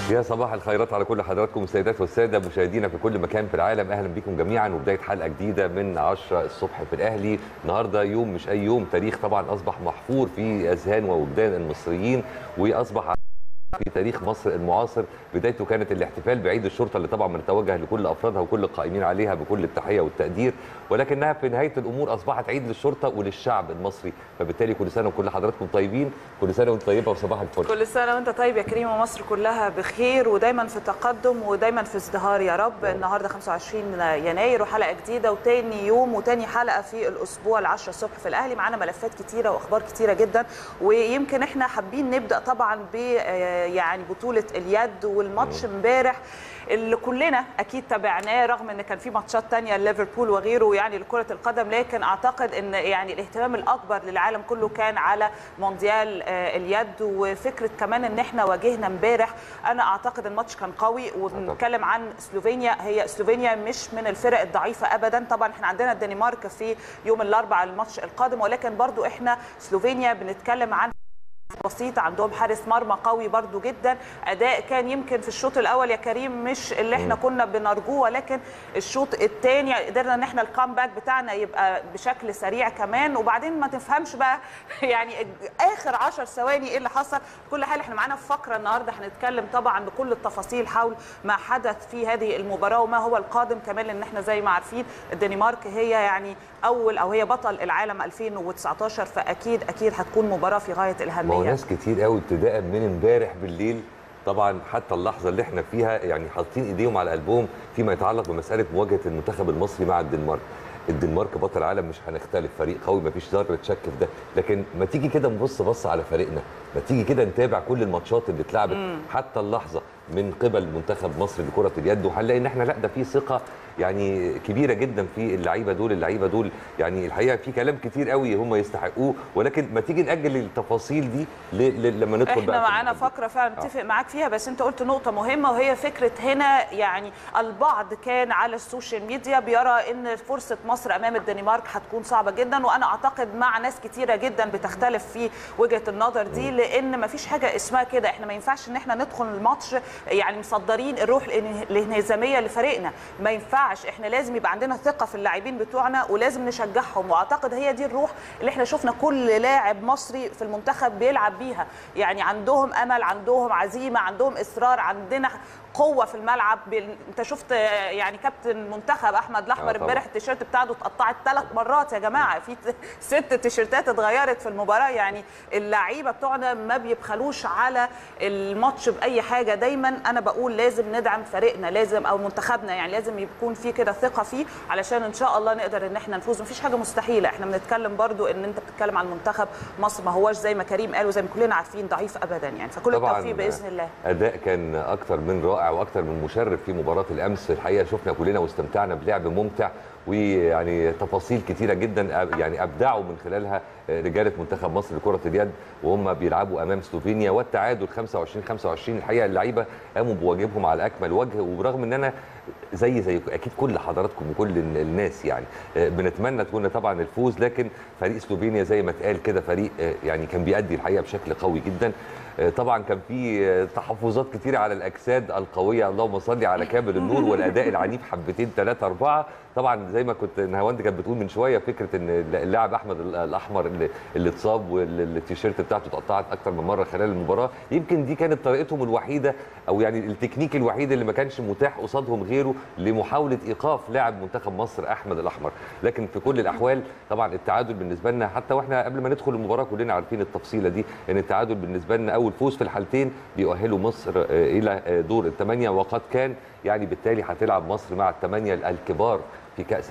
يا صباح الخيرات على كل حضراتكم السيدات والساده مشاهدينا في كل مكان في العالم اهلا بكم جميعا وبدايه حلقه جديده من 10 الصبح في الاهلي النهارده يوم مش اي يوم تاريخ طبعا اصبح محفور في اذهان ووجدان المصريين واصبح في تاريخ مصر المعاصر بدايته كانت الاحتفال بعيد الشرطه اللي طبعا بنتوجه لكل افرادها وكل القائمين عليها بكل التحيه والتقدير ولكنها في نهايه الامور اصبحت عيد للشرطه وللشعب المصري فبالتالي كل سنه وكل حضراتكم طيبين كل سنه وانت طيبه وصباح الفل كل سنه وانت طيب يا كريم ومصر كلها بخير ودايما في تقدم ودايما في ازدهار يا رب النهارده 25 يناير وحلقه جديده وتاني يوم وتاني حلقه في الاسبوع ال 10 الصبح في الاهلي معانا ملفات كتيره واخبار كتيره جدا ويمكن احنا حابين نبدا طبعا ب يعني بطوله اليد والماتش امبارح اللي كلنا اكيد تابعناه رغم ان كان في ماتشات تانية ليفربول وغيره يعني لكره القدم لكن اعتقد ان يعني الاهتمام الاكبر للعالم كله كان على مونديال اليد وفكره كمان ان احنا واجهنا امبارح انا اعتقد الماتش كان قوي وبنتكلم عن سلوفينيا هي سلوفينيا مش من الفرق الضعيفه ابدا طبعا احنا عندنا الدنمارك في يوم الاربعاء الماتش القادم ولكن برضو احنا سلوفينيا بنتكلم عن بسيط عندهم حارس مرمى قوي برضو جدا اداء كان يمكن في الشوط الاول يا كريم مش اللي احنا كنا بنرجوه ولكن الشوط الثاني قدرنا ان احنا الكامباك بتاعنا يبقى بشكل سريع كمان وبعدين ما تفهمش بقى يعني اخر 10 ثواني ايه اللي حصل كل حال احنا معانا في فقره النهارده هنتكلم طبعا بكل التفاصيل حول ما حدث في هذه المباراه وما هو القادم كمان لان احنا زي ما عارفين الدنمارك هي يعني اول او هي بطل العالم 2019 فاكيد اكيد هتكون مباراه في غايه الاهميه ما هو ناس كتير قوي ابتداء من امبارح بالليل طبعا حتى اللحظه اللي احنا فيها يعني حاطين ايديهم على قلبهم فيما يتعلق بمساله مواجهه المنتخب المصري مع الدنمارك الدنمارك بطل عالم مش هنختلف فريق قوي مفيش ذره شك في ده لكن ما تيجي كده نبص بص على فريقنا ما تيجي كده نتابع كل الماتشات اللي اتلعبت حتى اللحظه من قبل منتخب مصر لكره اليد وهنلاقي ان احنا لا ده في ثقه يعني كبيره جدا في اللعيبه دول اللعيبه دول يعني الحقيقه في كلام كتير قوي هم يستحقوه ولكن ما تيجي ناجل التفاصيل دي لما ندخل احنا معانا فقره فعلا نتفق معاك فيها بس انت قلت نقطه مهمه وهي فكره هنا يعني البعض كان على السوشيال ميديا بيرى ان فرصه مصر امام الدنمارك هتكون صعبه جدا وانا اعتقد مع ناس كتيره جدا بتختلف في وجهه النظر دي لان ما فيش حاجه اسمها كده احنا ما ينفعش ان احنا ندخل الماتش يعني مصدرين الروح الانهزاميه لفريقنا ما ينفعش احنا لازم يبقى عندنا ثقه في اللاعبين بتوعنا ولازم نشجعهم واعتقد هي دي الروح اللي احنا شفنا كل لاعب مصري في المنتخب بيلعب بيها يعني عندهم امل عندهم عزيمه عندهم اصرار عندنا قوه في الملعب انت شفت يعني كابتن منتخب احمد الاحمر امبارح التيشيرت بتاعته اتقطعت ثلاث مرات يا جماعه في ست تيشيرتات اتغيرت في المباراه يعني اللعيبه بتوعنا ما بيبخلوش على الماتش باي حاجه دايما انا بقول لازم ندعم فريقنا لازم او منتخبنا يعني لازم يكون في كده ثقه فيه علشان ان شاء الله نقدر ان احنا نفوز مفيش حاجه مستحيله احنا بنتكلم برضو ان انت بتتكلم عن منتخب مصر ما هواش زي ما كريم قال وزي ما كلنا عارفين ضعيف ابدا يعني فكل التوفيق باذن الله اداء كان اكتر من رائع واكتر من مشرف في مباراه الامس الحقيقه شفنا كلنا واستمتعنا بلعب ممتع ويعني تفاصيل كتيره جدا يعني ابدعوا من خلالها رجاله منتخب مصر لكره اليد وهم بيلعبوا امام سلوفينيا والتعادل 25 25 الحقيقه اللعيبه قاموا بواجبهم على اكمل وجه وبرغم ان انا زي زي اكيد كل حضراتكم وكل الناس يعني بنتمنى تكون طبعا الفوز لكن فريق سلوفينيا زي ما اتقال كده فريق يعني كان بيأدي الحقيقه بشكل قوي جدا طبعا كان في تحفظات كتيره على الاجساد القويه اللهم صل على كامل النور والاداء العنيف حبتين ثلاثه اربعه طبعا زي ما كنت نهاوند كانت بتقول من شويه فكره ان اللاعب احمد الاحمر اللي, اللي اتصاب والتيشيرت بتاعته اتقطعت اكتر من مره خلال المباراه يمكن دي كانت طريقتهم الوحيده او يعني التكنيك الوحيد اللي ما كانش متاح قصادهم غيره لمحاوله ايقاف لاعب منتخب مصر احمد الاحمر لكن في كل الاحوال طبعا التعادل بالنسبه لنا حتى واحنا قبل ما ندخل المباراه كلنا عارفين التفصيله دي ان التعادل بالنسبه لنا اول فوز في الحالتين بيؤهلوا مصر الى دور الثمانيه وقد كان يعني بالتالي هتلعب مصر مع الثمانيه الكبار في كاس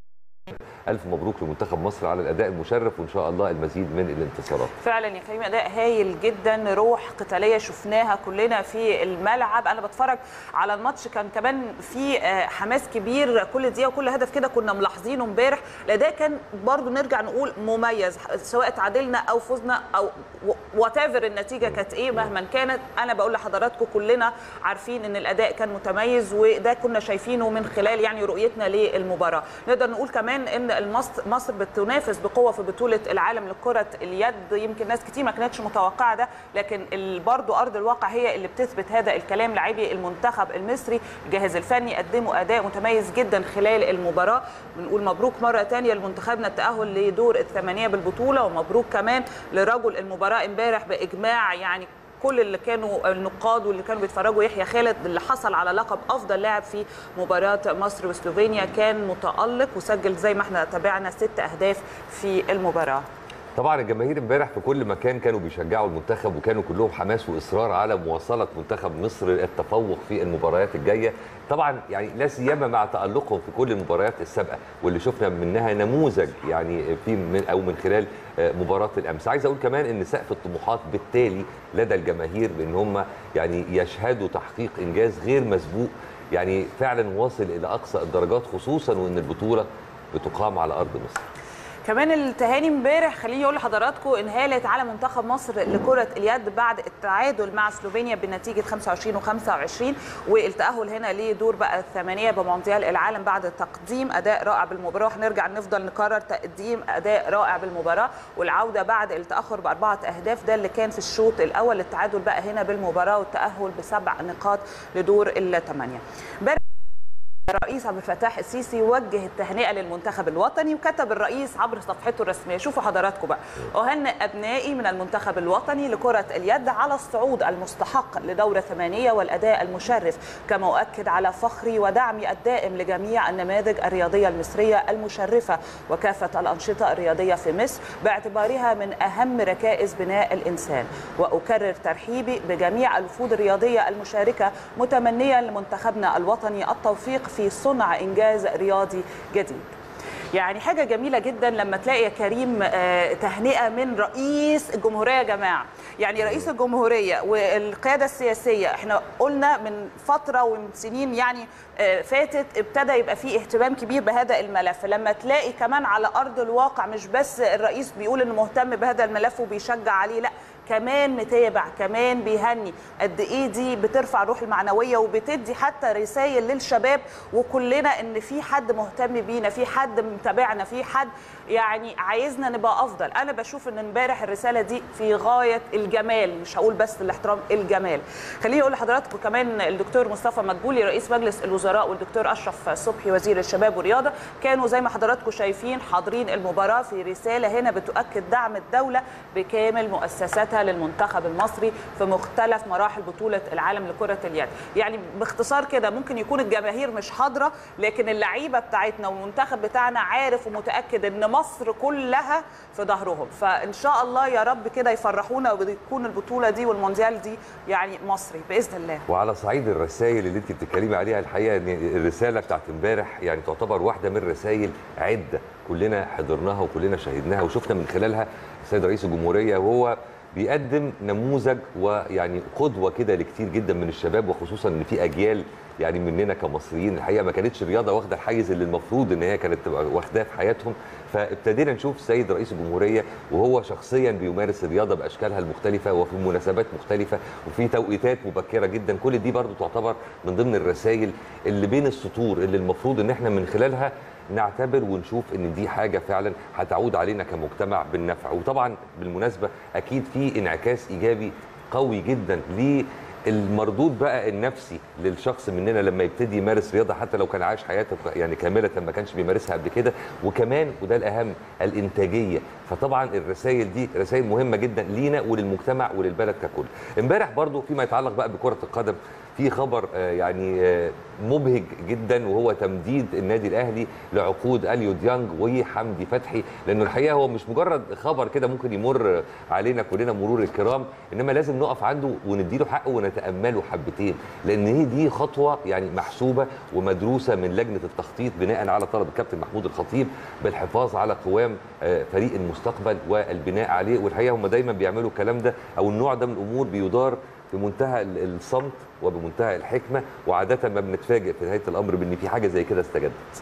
الف مبروك لمنتخب مصر على الاداء المشرف وان شاء الله المزيد من الانتصارات فعلا يا كريم اداء هايل جدا روح قتاليه شفناها كلنا في الملعب انا بتفرج على الماتش كان كمان في حماس كبير كل دقيقه وكل هدف كده كنا ملاحظينه امبارح الاداء كان برضو نرجع نقول مميز سواء تعادلنا او فزنا او وات النتيجه كانت ايه مهما كانت انا بقول لحضراتكم كلنا عارفين ان الاداء كان متميز وده كنا شايفينه من خلال يعني رؤيتنا للمباراه نقدر نقول كمان ان المص- مصر بتنافس بقوه في بطوله العالم لكره اليد يمكن ناس كتير ما كانتش متوقعه ده لكن ال- برضو ارض الواقع هي اللي بتثبت هذا الكلام لاعبي المنتخب المصري الجهاز الفني قدموا اداء متميز جدا خلال المباراه بنقول مبروك مره ثانيه لمنتخبنا التاهل لدور الثمانيه بالبطوله ومبروك كمان لرجل المباراه امبارح باجماع يعني كل اللي كانوا النقاد واللي كانوا بيتفرجوا يحيى خالد اللي حصل على لقب افضل لاعب في مباراه مصر وسلوفينيا كان متالق وسجل زي ما احنا تابعنا ست اهداف في المباراه طبعا الجماهير امبارح في كل مكان كانوا بيشجعوا المنتخب وكانوا كلهم حماس واصرار على مواصله منتخب مصر التفوق في المباريات الجايه طبعا يعني لا سيما مع تالقهم في كل المباريات السابقه واللي شفنا منها نموذج يعني في من او من خلال آه، مباراه الامس عايز اقول كمان ان سقف الطموحات بالتالي لدى الجماهير بان هم يعني يشهدوا تحقيق انجاز غير مسبوق يعني فعلا واصل الى اقصى الدرجات خصوصا وان البطوله بتقام على ارض مصر كمان التهاني امبارح خليني اقول لحضراتكم انهالت على منتخب مصر لكره اليد بعد التعادل مع سلوفينيا بنتيجه 25 و25 والتاهل هنا لدور بقى الثمانيه بمونديال العالم بعد تقديم اداء رائع بالمباراه هنرجع نفضل نكرر تقديم اداء رائع بالمباراه والعوده بعد التاخر باربعه اهداف ده اللي كان في الشوط الاول التعادل بقى هنا بالمباراه والتاهل بسبع نقاط لدور الثمانيه امبارح الرئيس عبد الفتاح السيسي وجه التهنئه للمنتخب الوطني وكتب الرئيس عبر صفحته الرسميه شوفوا حضراتكم بقى اهنئ ابنائي من المنتخب الوطني لكره اليد على الصعود المستحق لدوره ثمانيه والاداء المشرف كما اؤكد على فخري ودعمي الدائم لجميع النماذج الرياضيه المصريه المشرفه وكافه الانشطه الرياضيه في مصر باعتبارها من اهم ركائز بناء الانسان واكرر ترحيبي بجميع الوفود الرياضيه المشاركه متمنيا لمنتخبنا الوطني التوفيق في صنع انجاز رياضي جديد يعني حاجه جميله جدا لما تلاقي يا كريم آه، تهنئه من رئيس الجمهوريه يا جماعه يعني رئيس الجمهوريه والقياده السياسيه احنا قلنا من فتره ومن سنين يعني آه، فاتت ابتدى يبقى فيه اهتمام كبير بهذا الملف لما تلاقي كمان على ارض الواقع مش بس الرئيس بيقول انه مهتم بهذا الملف وبيشجع عليه لا كمان متابع كمان بيهني قد ايه دي بترفع الروح المعنويه وبتدي حتى رسائل للشباب وكلنا ان في حد مهتم بينا في حد متابعنا في حد يعني عايزنا نبقى افضل انا بشوف ان امبارح الرساله دي في غايه الجمال مش هقول بس الاحترام الجمال خليني اقول لحضراتكم كمان الدكتور مصطفى مدبولي رئيس مجلس الوزراء والدكتور اشرف صبحي وزير الشباب والرياضه كانوا زي ما حضراتكم شايفين حاضرين المباراه في رساله هنا بتؤكد دعم الدوله بكامل مؤسساتها للمنتخب المصري في مختلف مراحل بطوله العالم لكره اليد يعني باختصار كده ممكن يكون الجماهير مش حاضره لكن اللعيبه بتاعتنا والمنتخب بتاعنا عارف ومتاكد ان مصر كلها في ظهرهم فان شاء الله يا رب كده يفرحونا وتكون البطوله دي والمونديال دي يعني مصري باذن الله وعلى صعيد الرسائل اللي انت بتتكلمي عليها الحقيقه ان الرساله بتاعت امبارح يعني تعتبر واحده من رسائل عده كلنا حضرناها وكلنا شاهدناها وشفنا من خلالها السيد رئيس الجمهوريه وهو بيقدم نموذج ويعني قدوه كده لكتير جدا من الشباب وخصوصا ان في اجيال يعني مننا كمصريين الحقيقه ما كانتش الرياضه واخده الحيز اللي المفروض ان هي كانت تبقى واخداه في حياتهم فابتدينا نشوف السيد رئيس الجمهوريه وهو شخصيا بيمارس الرياضه باشكالها المختلفه وفي مناسبات مختلفه وفي توقيتات مبكره جدا كل دي برضو تعتبر من ضمن الرسائل اللي بين السطور اللي المفروض ان احنا من خلالها نعتبر ونشوف ان دي حاجه فعلا هتعود علينا كمجتمع بالنفع وطبعا بالمناسبه اكيد في انعكاس ايجابي قوي جدا المردود بقى النفسي للشخص مننا لما يبتدي يمارس رياضه حتى لو كان عايش حياته يعني كامله ما كانش بيمارسها قبل كده وكمان وده الاهم الانتاجيه فطبعا الرسائل دي رسائل مهمه جدا لينا وللمجتمع وللبلد ككل امبارح برضو فيما يتعلق بقى بكره القدم في خبر آه، يعني آه، مبهج جدا وهو تمديد النادي الاهلي لعقود اليو ديانج وحمدي فتحي لانه الحقيقه هو مش مجرد خبر كده ممكن يمر علينا كلنا مرور الكرام انما لازم نقف عنده ونديله حقه ونتامله حبتين لان هي دي خطوه يعني محسوبه ومدروسه من لجنه التخطيط بناء على طلب الكابتن محمود الخطيب بالحفاظ على قوام آه، فريق المستقبل والبناء عليه والحقيقه هم دايما بيعملوا الكلام ده او النوع ده من الامور بيدار بمنتهى ال- الصمت وبمنتهى الحكمه وعاده ما بنتفاجئ في نهايه الامر بان في حاجه زي كده استجدت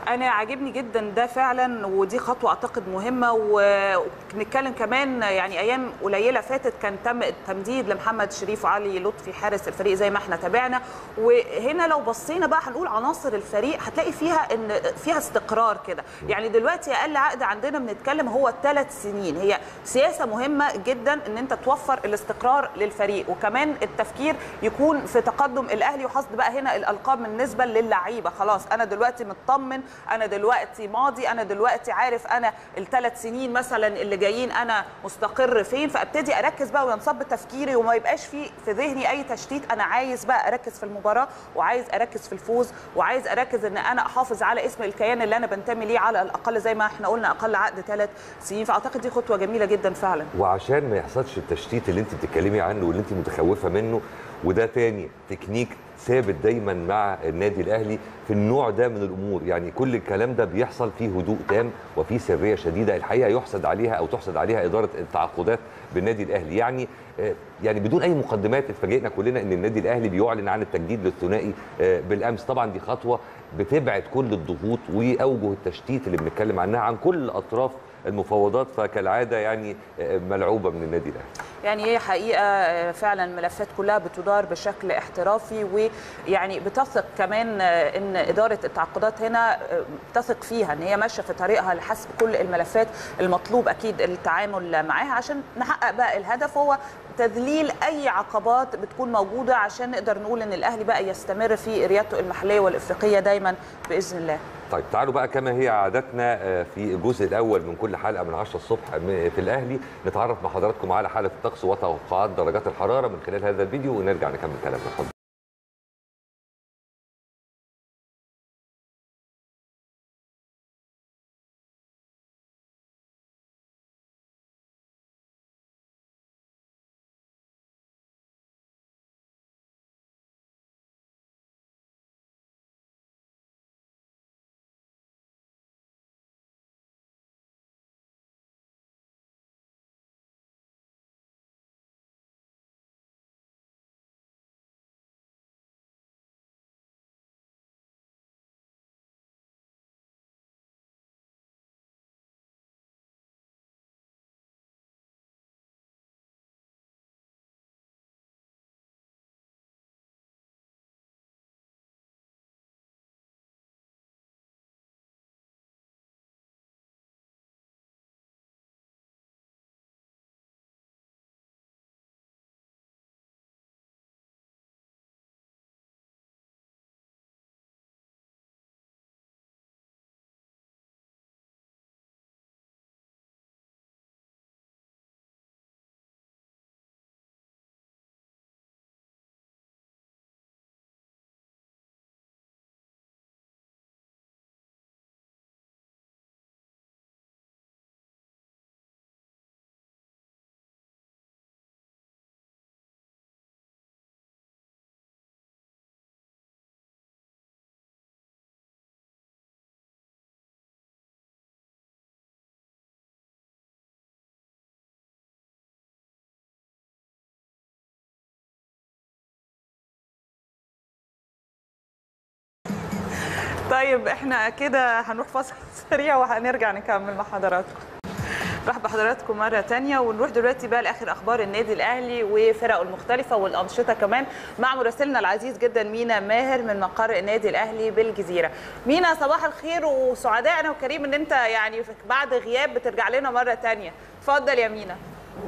انا عاجبني جدا ده فعلا ودي خطوه اعتقد مهمه ونتكلم كمان يعني ايام قليله فاتت كان تم التمديد لمحمد شريف وعلي لطفي حارس الفريق زي ما احنا تابعنا وهنا لو بصينا بقى هنقول عناصر الفريق هتلاقي فيها ان فيها استقرار كده يعني دلوقتي اقل عقد عندنا بنتكلم هو ثلاث سنين هي سياسه مهمه جدا ان انت توفر الاستقرار للفريق وكمان التفكير يكون في تقدم الاهلي وحصد بقى هنا الالقاب بالنسبه للعيبه خلاص انا دلوقتي مطمن انا دلوقتي ماضي انا دلوقتي عارف انا الثلاث سنين مثلا اللي جايين انا مستقر فين فابتدي اركز بقى وينصب تفكيري وما يبقاش في في ذهني اي تشتيت انا عايز بقى اركز في المباراه وعايز اركز في الفوز وعايز اركز ان انا احافظ على اسم الكيان اللي انا بنتمي ليه على الاقل زي ما احنا قلنا اقل عقد ثلاث سنين فاعتقد دي خطوه جميله جدا فعلا وعشان ما يحصلش التشتيت اللي انت بتتكلمي عنه واللي انت متخوفه منه وده تاني تكنيك ثابت دايما مع النادي الاهلي في النوع ده من الامور يعني كل الكلام ده بيحصل فيه هدوء تام وفي سريه شديده الحقيقه يحسد عليها او تحسد عليها اداره التعاقدات بالنادي الاهلي يعني يعني بدون اي مقدمات اتفاجئنا كلنا ان النادي الاهلي بيعلن عن التجديد للثنائي بالامس طبعا دي خطوه بتبعد كل الضغوط واوجه التشتيت اللي بنتكلم عنها عن كل اطراف المفاوضات فكالعاده يعني ملعوبه من النادي الاهلي يعني هي حقيقه فعلا الملفات كلها بتدار بشكل احترافي ويعني بتثق كمان ان اداره التعاقدات هنا بتثق فيها ان هي ماشيه في طريقها لحسب كل الملفات المطلوب اكيد التعامل معاها عشان نحقق بقى الهدف هو تذليل اي عقبات بتكون موجوده عشان نقدر نقول ان الاهلي بقى يستمر في ريادته المحليه والافريقيه دايما باذن الله. طيب تعالوا بقى كما هي عادتنا في الجزء الاول من كل حلقه من 10 الصبح في الاهلي نتعرف مع حضراتكم على حاله الطقس وتوقعات درجات الحراره من خلال هذا الفيديو ونرجع نكمل كلامنا اتفضل طيب احنا كده هنروح فاصل سريع وهنرجع نكمل مع حضراتكم نرحب بحضراتكم مرة تانية ونروح دلوقتي بقى لآخر أخبار النادي الأهلي وفرقه المختلفة والأنشطة كمان مع مراسلنا العزيز جدا مينا ماهر من مقر النادي الأهلي بالجزيرة. مينا صباح الخير وسعداء أنا وكريم إن أنت يعني بعد غياب بترجع لنا مرة تانية. اتفضل يا مينا.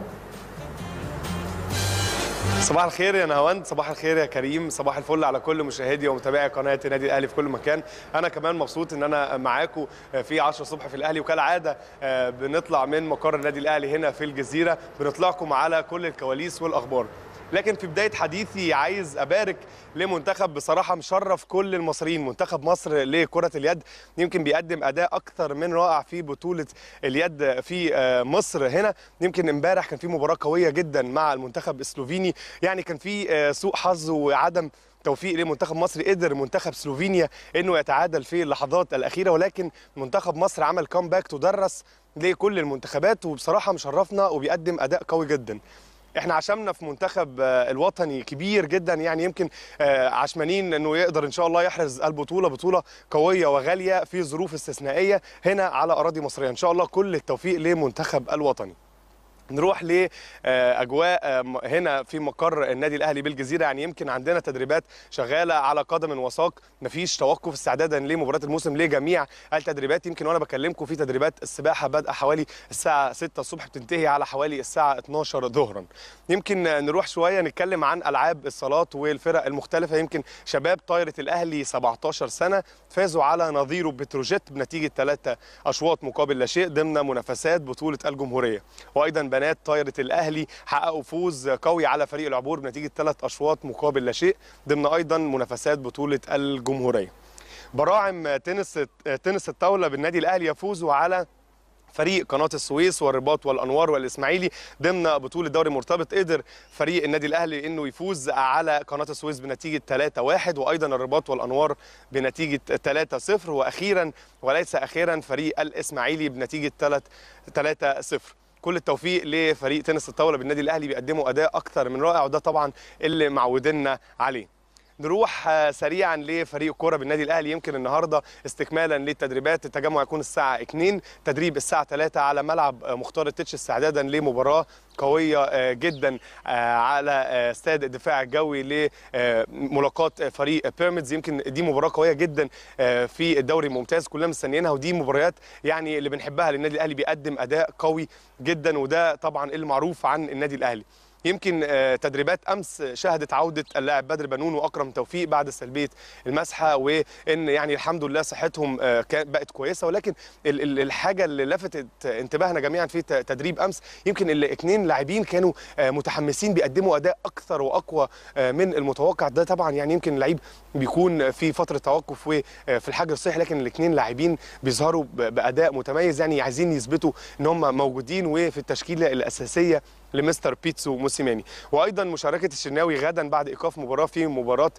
صباح الخير يا نهاوند صباح الخير يا كريم صباح الفل على كل مشاهدي ومتابعي قناه النادي الاهلي في كل مكان انا كمان مبسوط ان انا معاكم في 10 الصبح في الاهلي وكالعاده بنطلع من مقر النادي الاهلي هنا في الجزيره بنطلعكم على كل الكواليس والاخبار لكن في بدايه حديثي عايز ابارك لمنتخب بصراحه مشرف كل المصريين منتخب مصر لكره اليد يمكن بيقدم اداء اكثر من رائع في بطوله اليد في مصر هنا يمكن امبارح كان في مباراه قويه جدا مع المنتخب السلوفيني يعني كان في سوء حظ وعدم توفيق لمنتخب مصر قدر منتخب سلوفينيا انه يتعادل في اللحظات الاخيره ولكن منتخب مصر عمل كومباك تدرس لكل المنتخبات وبصراحه مشرفنا وبيقدم اداء قوي جدا احنا عشمنا في منتخب آه، الوطني كبير جدا يعني يمكن آه، عشمانين انه يقدر ان شاء الله يحرز البطوله بطوله قويه وغاليه في ظروف استثنائيه هنا على اراضي مصريه ان شاء الله كل التوفيق لمنتخب الوطني نروح لاجواء هنا في مقر النادي الاهلي بالجزيره يعني يمكن عندنا تدريبات شغاله على قدم وساق مفيش توقف استعدادا لمباراه الموسم لجميع التدريبات يمكن وانا بكلمكم في تدريبات السباحه بادئه حوالي الساعه 6 الصبح بتنتهي على حوالي الساعه 12 ظهرا يمكن نروح شويه نتكلم عن العاب الصالات والفرق المختلفه يمكن شباب طايره الاهلي 17 سنه فازوا على نظيره بتروجيت بنتيجه 3 اشواط مقابل لا شيء ضمن منافسات بطوله الجمهوريه وايضا بنات طايره الاهلي حققوا فوز قوي على فريق العبور بنتيجه 3 اشواط مقابل لا شيء ضمن ايضا منافسات بطوله الجمهوريه براعم تنس تنس الطاوله بالنادي الاهلي يفوزوا على فريق قناه السويس والرباط والانوار والاسماعيلي ضمن بطوله دوري مرتبط قدر فريق النادي الاهلي انه يفوز على قناه السويس بنتيجه 3-1 وايضا الرباط والانوار بنتيجه 3-0 واخيرا وليس اخيرا فريق الاسماعيلي بنتيجه 3-0 كل التوفيق لفريق تنس الطاوله بالنادي الاهلي بيقدموا اداء اكثر من رائع وده طبعا اللي معودينا عليه نروح آه، سريعا لفريق كوره بالنادي الاهلي يمكن النهارده استكمالا للتدريبات التجمع يكون الساعه 2 تدريب الساعه 3 على ملعب آه، مختار التتش استعدادا لمباراه قويه آه، جدا آه، على آه، استاد الدفاع الجوي لملاقاه فريق بيراميدز يمكن دي مباراه قويه جدا آه، في الدوري الممتاز كلنا مستنيينها ودي مباريات يعني اللي بنحبها للنادي الاهلي بيقدم اداء قوي جدا وده طبعا المعروف عن النادي الاهلي يمكن آه، تدريبات امس شهدت عوده اللاعب بدر بنون واكرم توفيق بعد سلبيه المسحه وان يعني الحمد لله صحتهم آه، كانت بقت كويسه ولكن ال- ال- الحاجه اللي لفتت انتباهنا جميعا في ت- تدريب امس يمكن الاثنين لاعبين كانوا آه، متحمسين بيقدموا اداء اكثر واقوى آه، من المتوقع ده طبعا يعني يمكن اللعيب بيكون في فتره توقف وفي الحجر الصحي لكن الاثنين لاعبين بيظهروا ب- باداء متميز يعني عايزين يثبتوا ان هم موجودين وفي التشكيله الاساسيه لمستر بيتسو موسيماني وايضا مشاركه الشناوي غدا بعد ايقاف مباراه في مباراه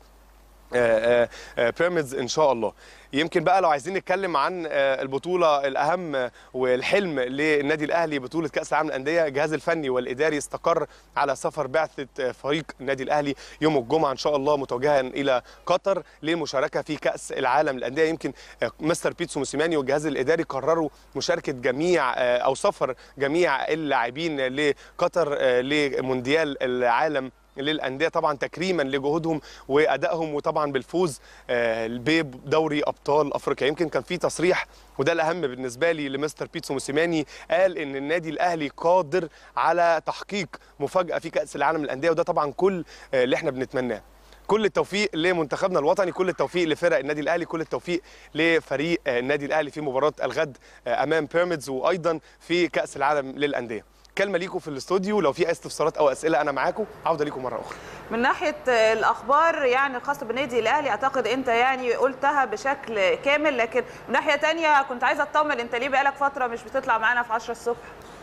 آه، آه، آه، بيراميدز ان شاء الله يمكن بقى لو عايزين نتكلم عن آه، البطوله الاهم آه، والحلم للنادي الاهلي بطوله كاس العالم للانديه الجهاز الفني والاداري استقر على سفر بعثه آه، فريق النادي الاهلي يوم الجمعه ان شاء الله متوجها الى قطر للمشاركه في كاس العالم للانديه يمكن آه، مستر بيتسو موسيماني والجهاز الاداري قرروا مشاركه جميع آه، او سفر جميع اللاعبين لقطر آه، لمونديال العالم للانديه طبعا تكريما لجهودهم وادائهم وطبعا بالفوز آه، بدوري ابطال افريقيا يمكن كان في تصريح وده الاهم بالنسبه لي لمستر بيتسو موسيماني قال ان النادي الاهلي قادر على تحقيق مفاجاه في كاس العالم للانديه وده طبعا كل آه، اللي احنا بنتمناه كل التوفيق لمنتخبنا الوطني كل التوفيق لفرق النادي الاهلي كل التوفيق لفريق آه، النادي الاهلي في مباراه الغد آه، امام بيراميدز وايضا في كاس العالم للانديه كلمه ليكم في الاستوديو لو في اي استفسارات او اسئله انا معاكم عوده ليكم مره اخرى من ناحيه الاخبار يعني الخاصه بالنادي الاهلي اعتقد انت يعني قلتها بشكل كامل لكن من ناحيه تانية كنت عايزه اطمن انت ليه بقالك فتره مش بتطلع معانا في 10 الصبح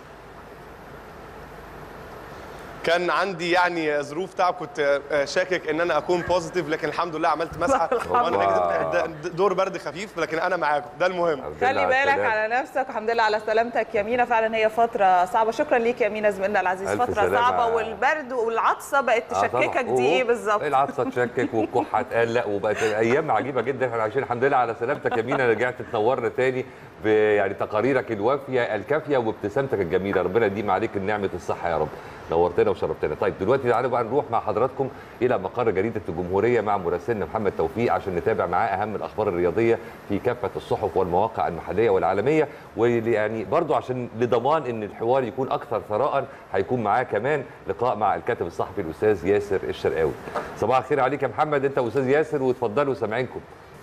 كان عندي يعني ظروف تعب كنت آه، شاكك ان انا اكون بوزيتيف لكن الحمد لله عملت مسحه الحمد وانا لله. نجدت دور برد خفيف لكن انا معاكم ده المهم الحمد لله خلي على بالك السلامة. على نفسك والحمد لله على سلامتك يا مينا فعلا هي فتره صعبه شكرا ليك يا مينا زميلنا العزيز ألف فتره سلامة. صعبه والبرد والعطسه بقت آه طبعاً. تشككك دي ايه أوه. بالظبط العطسه تشكك والكحه تقلق وبقت ايام عجيبه جدا احنا عايشين الحمد لله على سلامتك يا مينا رجعت تنورنا تاني ب- يعني تقاريرك الوافيه الكافيه وابتسامتك الجميله ربنا يديم عليك النعمه الصحه يا رب نورتنا وشرفتنا طيب دلوقتي تعالوا بقى نروح مع حضراتكم الى مقر جريده الجمهوريه مع مراسلنا محمد توفيق عشان نتابع معاه اهم الاخبار الرياضيه في كافه الصحف والمواقع المحليه والعالميه ويعني برضو عشان لضمان ان الحوار يكون اكثر ثراء هيكون معاه كمان لقاء مع الكاتب الصحفي الاستاذ ياسر الشرقاوي صباح الخير عليك يا محمد انت واستاذ ياسر وتفضلوا سامعينكم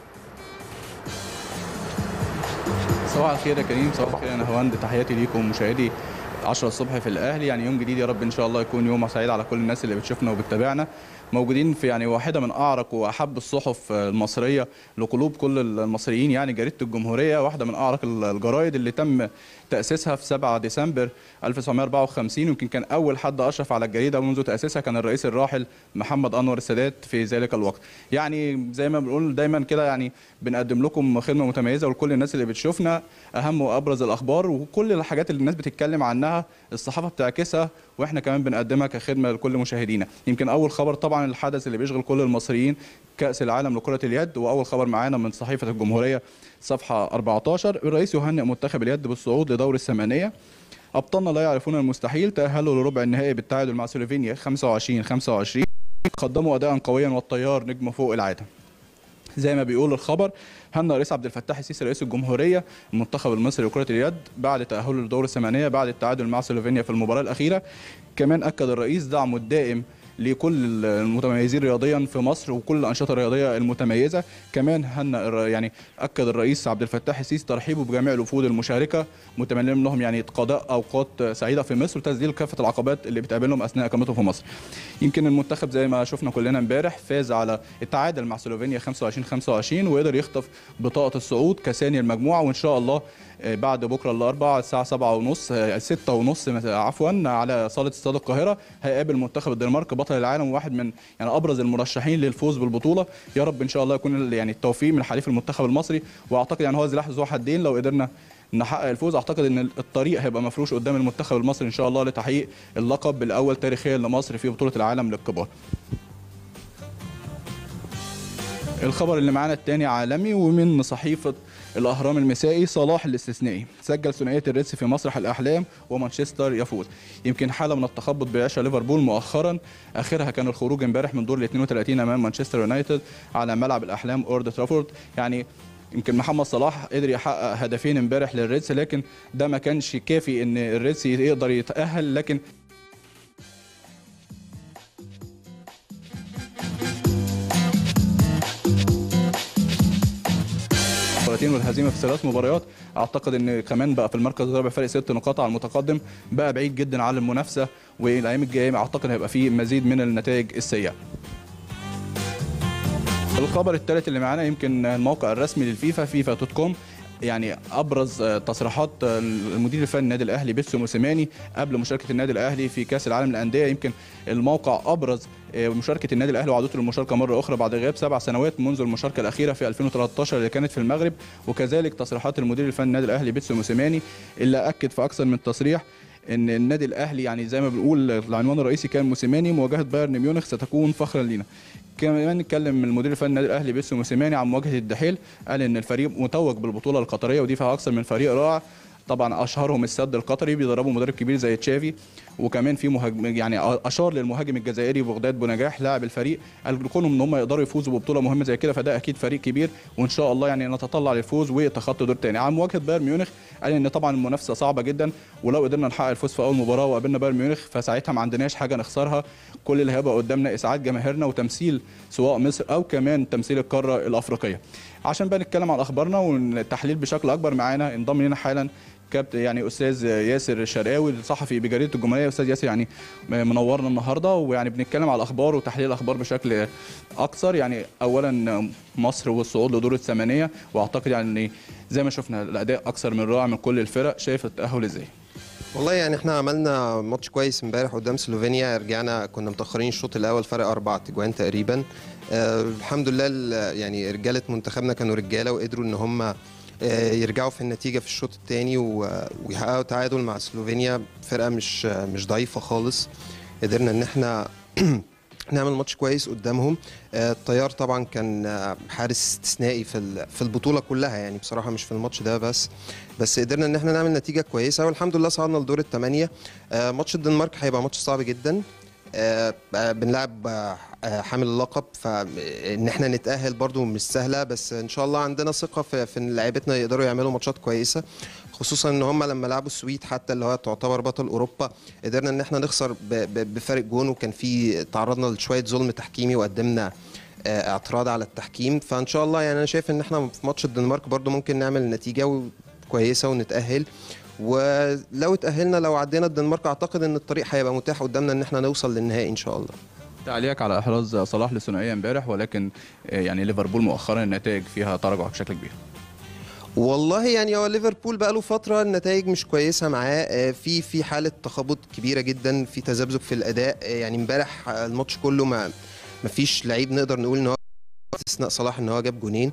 صباح الخير يا كريم صباح الخير يا نهواند تحياتي ليكم مشاهدي 10 الصبح في الاهلي يعني يوم جديد يا رب ان شاء الله يكون يوم سعيد على كل الناس اللي بتشوفنا وبتتابعنا موجودين في يعني واحده من اعرق واحب الصحف المصريه لقلوب كل المصريين يعني جريده الجمهوريه واحده من اعرق الجرايد اللي تم تاسيسها في 7 ديسمبر 1954 يمكن كان اول حد اشرف على الجريده منذ تاسيسها كان الرئيس الراحل محمد انور السادات في ذلك الوقت يعني زي ما بنقول دايما كده يعني بنقدم لكم خدمه متميزه ولكل الناس اللي بتشوفنا اهم وابرز الاخبار وكل الحاجات اللي الناس بتتكلم عنها الصحافه بتعكسها واحنا كمان بنقدمها كخدمه لكل مشاهدينا يمكن اول خبر طبعا الحدث اللي بيشغل كل المصريين كاس العالم لكره اليد واول خبر معانا من صحيفه الجمهوريه صفحه 14 الرئيس يهنئ منتخب اليد بالصعود لدور الثمانيه ابطالنا لا يعرفون المستحيل تاهلوا لربع النهائي بالتعادل مع سلوفينيا 25 25 قدموا اداء قويا والطيار نجم فوق العاده زي ما بيقول الخبر هنأ رئيس عبد الفتاح السيسي رئيس الجمهوريه المنتخب المصري لكره اليد بعد تاهله لدور الثمانيه بعد التعادل مع سلوفينيا في المباراه الاخيره كمان اكد الرئيس دعمه الدائم لكل المتميزين رياضيا في مصر وكل الانشطه الرياضيه المتميزه كمان هنأ الر- يعني اكد الرئيس عبد الفتاح السيسي ترحيبه بجميع الوفود المشاركه متمنين لهم يعني قضاء اوقات سعيده في مصر وتسجيل كافه العقبات اللي بتقابلهم اثناء اقامتهم في مصر يمكن المنتخب زي ما شفنا كلنا امبارح فاز على التعادل مع سلوفينيا 25 25 وقدر يخطف بطاقه الصعود كثاني المجموعه وان شاء الله آه، بعد بكره الاربعاء الساعه 7 ونص 6 ونص عفوا على صاله استاد القاهره هيقابل منتخب الدنمارك بطل العالم وواحد من يعني ابرز المرشحين للفوز بالبطوله يا رب ان شاء الله يكون يعني التوفيق من حليف المنتخب المصري واعتقد يعني هو سلاح ذو حدين لو قدرنا نحقق الفوز اعتقد ان الطريق هيبقى مفروش قدام المنتخب المصري ان شاء الله لتحقيق اللقب الاول تاريخيا لمصر في بطوله العالم للكبار الخبر اللي معانا الثاني عالمي ومن صحيفه الاهرام المسائي صلاح الاستثنائي سجل ثنائيه الريتس في مسرح الاحلام ومانشستر يفوز يمكن حاله من التخبط بيعيشها ليفربول مؤخرا اخرها كان الخروج امبارح من دور ال 32 امام مانشستر يونايتد على ملعب الاحلام اورد ترافورد يعني يمكن محمد صلاح قدر يحقق هدفين امبارح للريدز لكن ده ما كانش كافي ان الريدز يقدر يتاهل لكن مباراتين والهزيمه في ثلاث مباريات اعتقد ان كمان بقى في المركز الرابع فرق ست نقاط على المتقدم بقى بعيد جدا عن المنافسه والايام الجايه اعتقد هيبقى فيه مزيد من النتائج السيئه الخبر الثالث اللي معانا يمكن الموقع الرسمي للفيفا فيفا دوت كوم يعني ابرز تصريحات المدير الفني النادي الاهلي بيتسو موسيماني قبل مشاركه النادي الاهلي في كاس العالم للانديه يمكن الموقع ابرز مشاركه النادي الاهلي وعودته للمشاركه مره اخرى بعد غياب سبع سنوات منذ المشاركه الاخيره في 2013 اللي كانت في المغرب وكذلك تصريحات المدير الفني النادي الاهلي بيتسو موسيماني اللي اكد في اكثر من تصريح ان النادي الاهلي يعني زي ما بنقول العنوان الرئيسي كان موسيماني مواجهه بايرن ميونخ ستكون فخرا لينا كمان اتكلم المدير الفني النادي الاهلي بيسو موسيماني عن مواجهه الدحيل قال ان الفريق متوج بالبطوله القطريه ودي فيها اكثر من فريق رائع طبعا اشهرهم السد القطري بيدربوا مدرب كبير زي تشافي وكمان في مهاجم يعني اشار للمهاجم الجزائري بغداد بونجاح لاعب الفريق قال لكونهم ان هم يقدروا يفوزوا ببطوله مهمه زي كده فده اكيد فريق كبير وان شاء الله يعني نتطلع للفوز وتخطي دور تاني عن مواجهه بايرن ميونخ قال ان طبعا المنافسه صعبه جدا ولو قدرنا نحقق الفوز في اول مباراه وقابلنا بايرن ميونخ فساعتها ما عندناش حاجه نخسرها كل اللي هيبقى قدامنا اسعاد جماهيرنا وتمثيل سواء مصر او كمان تمثيل القاره الافريقيه عشان بقى نتكلم عن اخبارنا والتحليل بشكل اكبر معانا انضم لنا حالا كابتن يعني استاذ ياسر الشرقاوي الصحفي بجريده الجمهوريه استاذ ياسر يعني منورنا النهارده ويعني بنتكلم على الاخبار وتحليل الاخبار بشكل اكثر يعني اولا مصر والصعود لدور الثمانيه واعتقد يعني زي ما شفنا الاداء اكثر من رائع من كل الفرق شايف التاهل ازاي والله يعني احنا عملنا ماتش كويس امبارح قدام سلوفينيا رجعنا كنا متاخرين الشوط الاول فرق اربع تجوان تقريبا آه الحمد لله يعني رجاله منتخبنا كانوا رجاله وقدروا ان هم يرجعوا في النتيجه في الشوط الثاني ويحققوا تعادل مع سلوفينيا فرقه مش مش ضعيفه خالص قدرنا ان احنا نعمل ماتش كويس قدامهم الطيار طبعا كان حارس استثنائي في في البطوله كلها يعني بصراحه مش في الماتش ده بس بس قدرنا ان احنا نعمل نتيجه كويسه والحمد لله صعدنا لدور الثمانيه ماتش الدنمارك هيبقى ماتش صعب جدا بنلعب حامل اللقب فان احنا نتاهل برضو مش سهله بس ان شاء الله عندنا ثقه في, في ان لعيبتنا يقدروا يعملوا ماتشات كويسه خصوصا ان هم لما لعبوا السويد حتى اللي هو تعتبر بطل اوروبا قدرنا ان احنا نخسر بفارق جون وكان في تعرضنا لشويه ظلم تحكيمي وقدمنا اعتراض على التحكيم فان شاء الله يعني انا شايف ان احنا في ماتش الدنمارك برضو ممكن نعمل نتيجه كويسه ونتاهل ولو اتاهلنا لو عدينا الدنمارك اعتقد ان الطريق هيبقى متاح قدامنا ان احنا نوصل للنهائي ان شاء الله تعليقك على احراز صلاح للثنائيه امبارح ولكن يعني ليفربول مؤخرا النتائج فيها تراجع بشكل كبير والله يعني هو ليفربول بقى له فتره النتائج مش كويسه معاه في في حاله تخبط كبيره جدا في تذبذب في الاداء يعني امبارح الماتش كله ما ما فيش لعيب نقدر نقول ان هو استثناء صلاح ان هو جاب جونين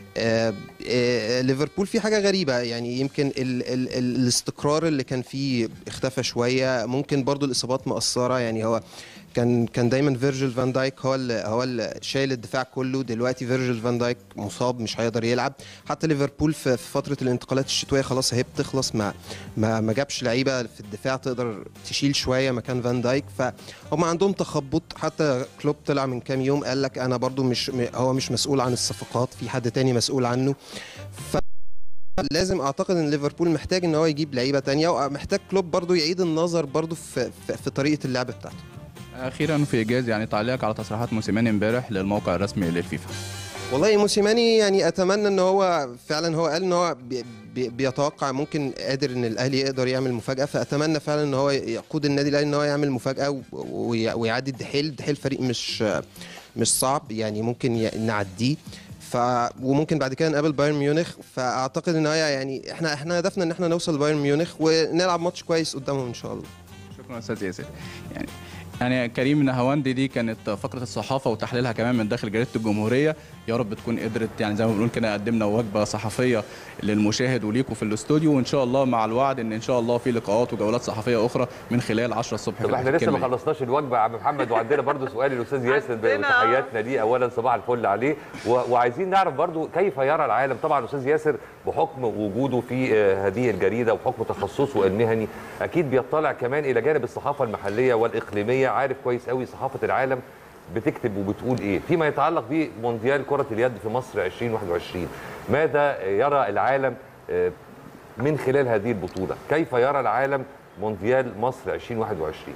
آه، آه، ليفربول في حاجه غريبه يعني يمكن ال ال ال الاستقرار اللي كان فيه اختفى شويه ممكن برضو الاصابات مؤثره يعني هو كان كان دايما فيرجيل فان دايك هو اللي هو اللي شايل الدفاع كله دلوقتي فيرجيل فان دايك مصاب مش هيقدر يلعب حتى ليفربول في في فتره الانتقالات الشتويه خلاص هي بتخلص ما ما ما جابش لعيبه في الدفاع تقدر تشيل شويه مكان فان دايك فهم عندهم تخبط حتى كلوب طلع من كام يوم قال لك انا برضو مش م- هو مش مسؤول عن الصفقات في حد تاني مسؤول عنه ف لازم اعتقد ان ليفربول محتاج ان هو يجيب لعيبه تانية ومحتاج كلوب برضو يعيد النظر برضو في, في, في طريقه اللعب بتاعته اخيرا في ايجاز يعني تعليقك على تصريحات موسيماني امبارح للموقع الرسمي للفيفا والله موسيماني يعني اتمنى ان هو فعلا هو قال ان هو بي بي بيتوقع ممكن قادر ان الاهلي يقدر يعمل مفاجاه فاتمنى فعلا ان هو يقود النادي الاهلي ان هو يعمل مفاجاه و- وي- ويعدي الدحيل الدحيل فريق مش مش صعب يعني ممكن ي- نعديه ف وممكن بعد كده نقابل بايرن ميونخ فاعتقد ان هي يعني احنا احنا هدفنا ان احنا نوصل لبايرن ميونخ ونلعب ماتش كويس قدامهم ان شاء الله شكرا استاذ ياسر يعني يعني كريم نهاوندي دي كانت فقره الصحافه وتحليلها كمان من داخل جريده الجمهوريه يا رب تكون قدرت يعني زي ما بنقول كده قدمنا وجبه صحفيه للمشاهد وليكم في الاستوديو وان شاء الله مع الوعد ان ان شاء الله في لقاءات وجولات صحفيه اخرى من خلال 10 الصبح طب في احنا لسه الكلمة ما دي. خلصناش الوجبه يا عم محمد وعندنا برضو سؤال للاستاذ ياسر عندنا. وتحياتنا ليه اولا صباح الفل عليه و- وعايزين نعرف برضو كيف يرى العالم طبعا الاستاذ ياسر بحكم وجوده في آه، هذه الجريده وبحكم تخصصه المهني اكيد بيطلع كمان الى جانب الصحافه المحليه والاقليميه عارف كويس قوي صحافه العالم بتكتب وبتقول ايه فيما يتعلق بمونديال كره اليد في مصر 2021 ماذا يرى العالم آه، من خلال هذه البطوله كيف يرى العالم مونديال مصر 2021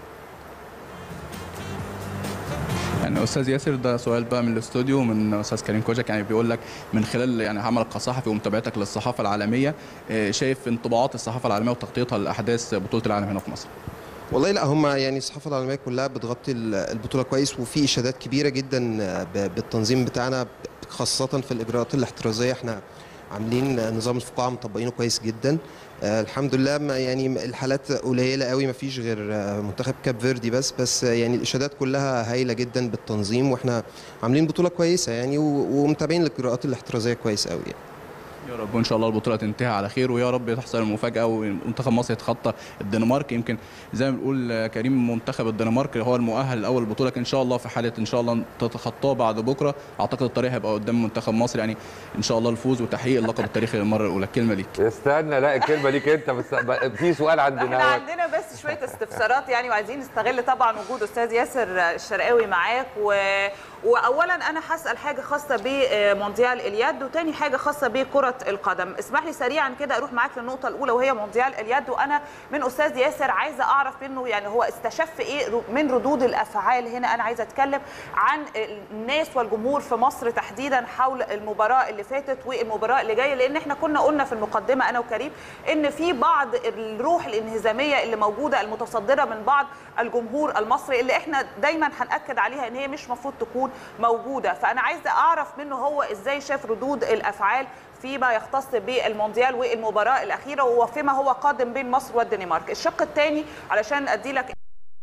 يعني استاذ ياسر ده سؤال بقى من الاستوديو من استاذ كريم كوجك يعني بيقول لك من خلال يعني عملك كصحفي ومتابعتك للصحافه العالميه آه، شايف انطباعات الصحافه العالميه وتغطيتها لاحداث بطوله العالم هنا في مصر والله لا هم يعني الصحافه العالميه كلها بتغطي ال- البطوله كويس وفي اشادات كبيره جدا ب- بالتنظيم بتاعنا خاصه في الاجراءات الاحترازيه احنا عاملين نظام الفقاعه مطبقينه كويس جدا آه، الحمد لله ما يعني الحالات قليله قوي ما فيش غير آه، منتخب كاب فيردي بس بس آه، يعني الاشادات كلها هايله جدا بالتنظيم واحنا عاملين بطوله كويسه يعني و- ومتابعين الاجراءات الاحترازيه كويس قوي يعني. يا رب وان شاء الله البطوله تنتهي على خير ويا رب تحصل المفاجاه ومنتخب مصر يتخطى الدنمارك يمكن زي ما بنقول آه، كريم منتخب الدنمارك هو المؤهل الاول البطوله ان شاء الله في حاله ان شاء الله تتخطاه بعد بكره اعتقد الطريق هيبقى قدام منتخب مصر يعني ان شاء الله الفوز وتحقيق اللقب التاريخي للمره الاولى الكلمه ليك استنى لا الكلمه ليك انت بس في سؤال احنا عندنا عندنا بس شويه استفسارات يعني وعايزين نستغل طبعا وجود استاذ ياسر الشرقاوي معاك و... واولا انا هسال حاجه خاصه بمونديال اليد وتاني حاجه خاصه بكره القدم اسمح لي سريعا كده اروح معاك للنقطه الاولى وهي مونديال اليد وانا من استاذ ياسر عايزه اعرف منه يعني هو استشف ايه من ردود الافعال هنا انا عايزه اتكلم عن الناس والجمهور في مصر تحديدا حول المباراه اللي فاتت والمباراه اللي جايه لان احنا كنا قلنا في المقدمه انا وكريم ان في بعض الروح الانهزاميه اللي موجوده المتصدره من بعض الجمهور المصري اللي احنا دايما هناكد عليها ان هي مش مفروض تكون موجوده فانا عايزه اعرف منه هو ازاي شاف ردود الافعال فيما يختص بالمونديال والمباراه الاخيره وفيما هو قادم بين مصر والدنمارك الشق الثاني علشان ادي لك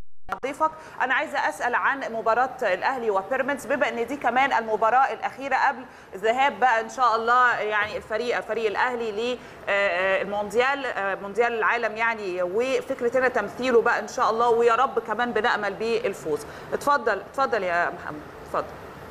ضيفك انا عايزه اسال عن مباراه الاهلي وبيراميدز بما ان دي كمان المباراه الاخيره قبل ذهاب بقى ان شاء الله يعني الفريق فريق الاهلي للمونديال مونديال العالم يعني وفكره هنا تمثيله بقى ان شاء الله ويا رب كمان بنامل بالفوز اتفضل اتفضل يا محمد اتفضل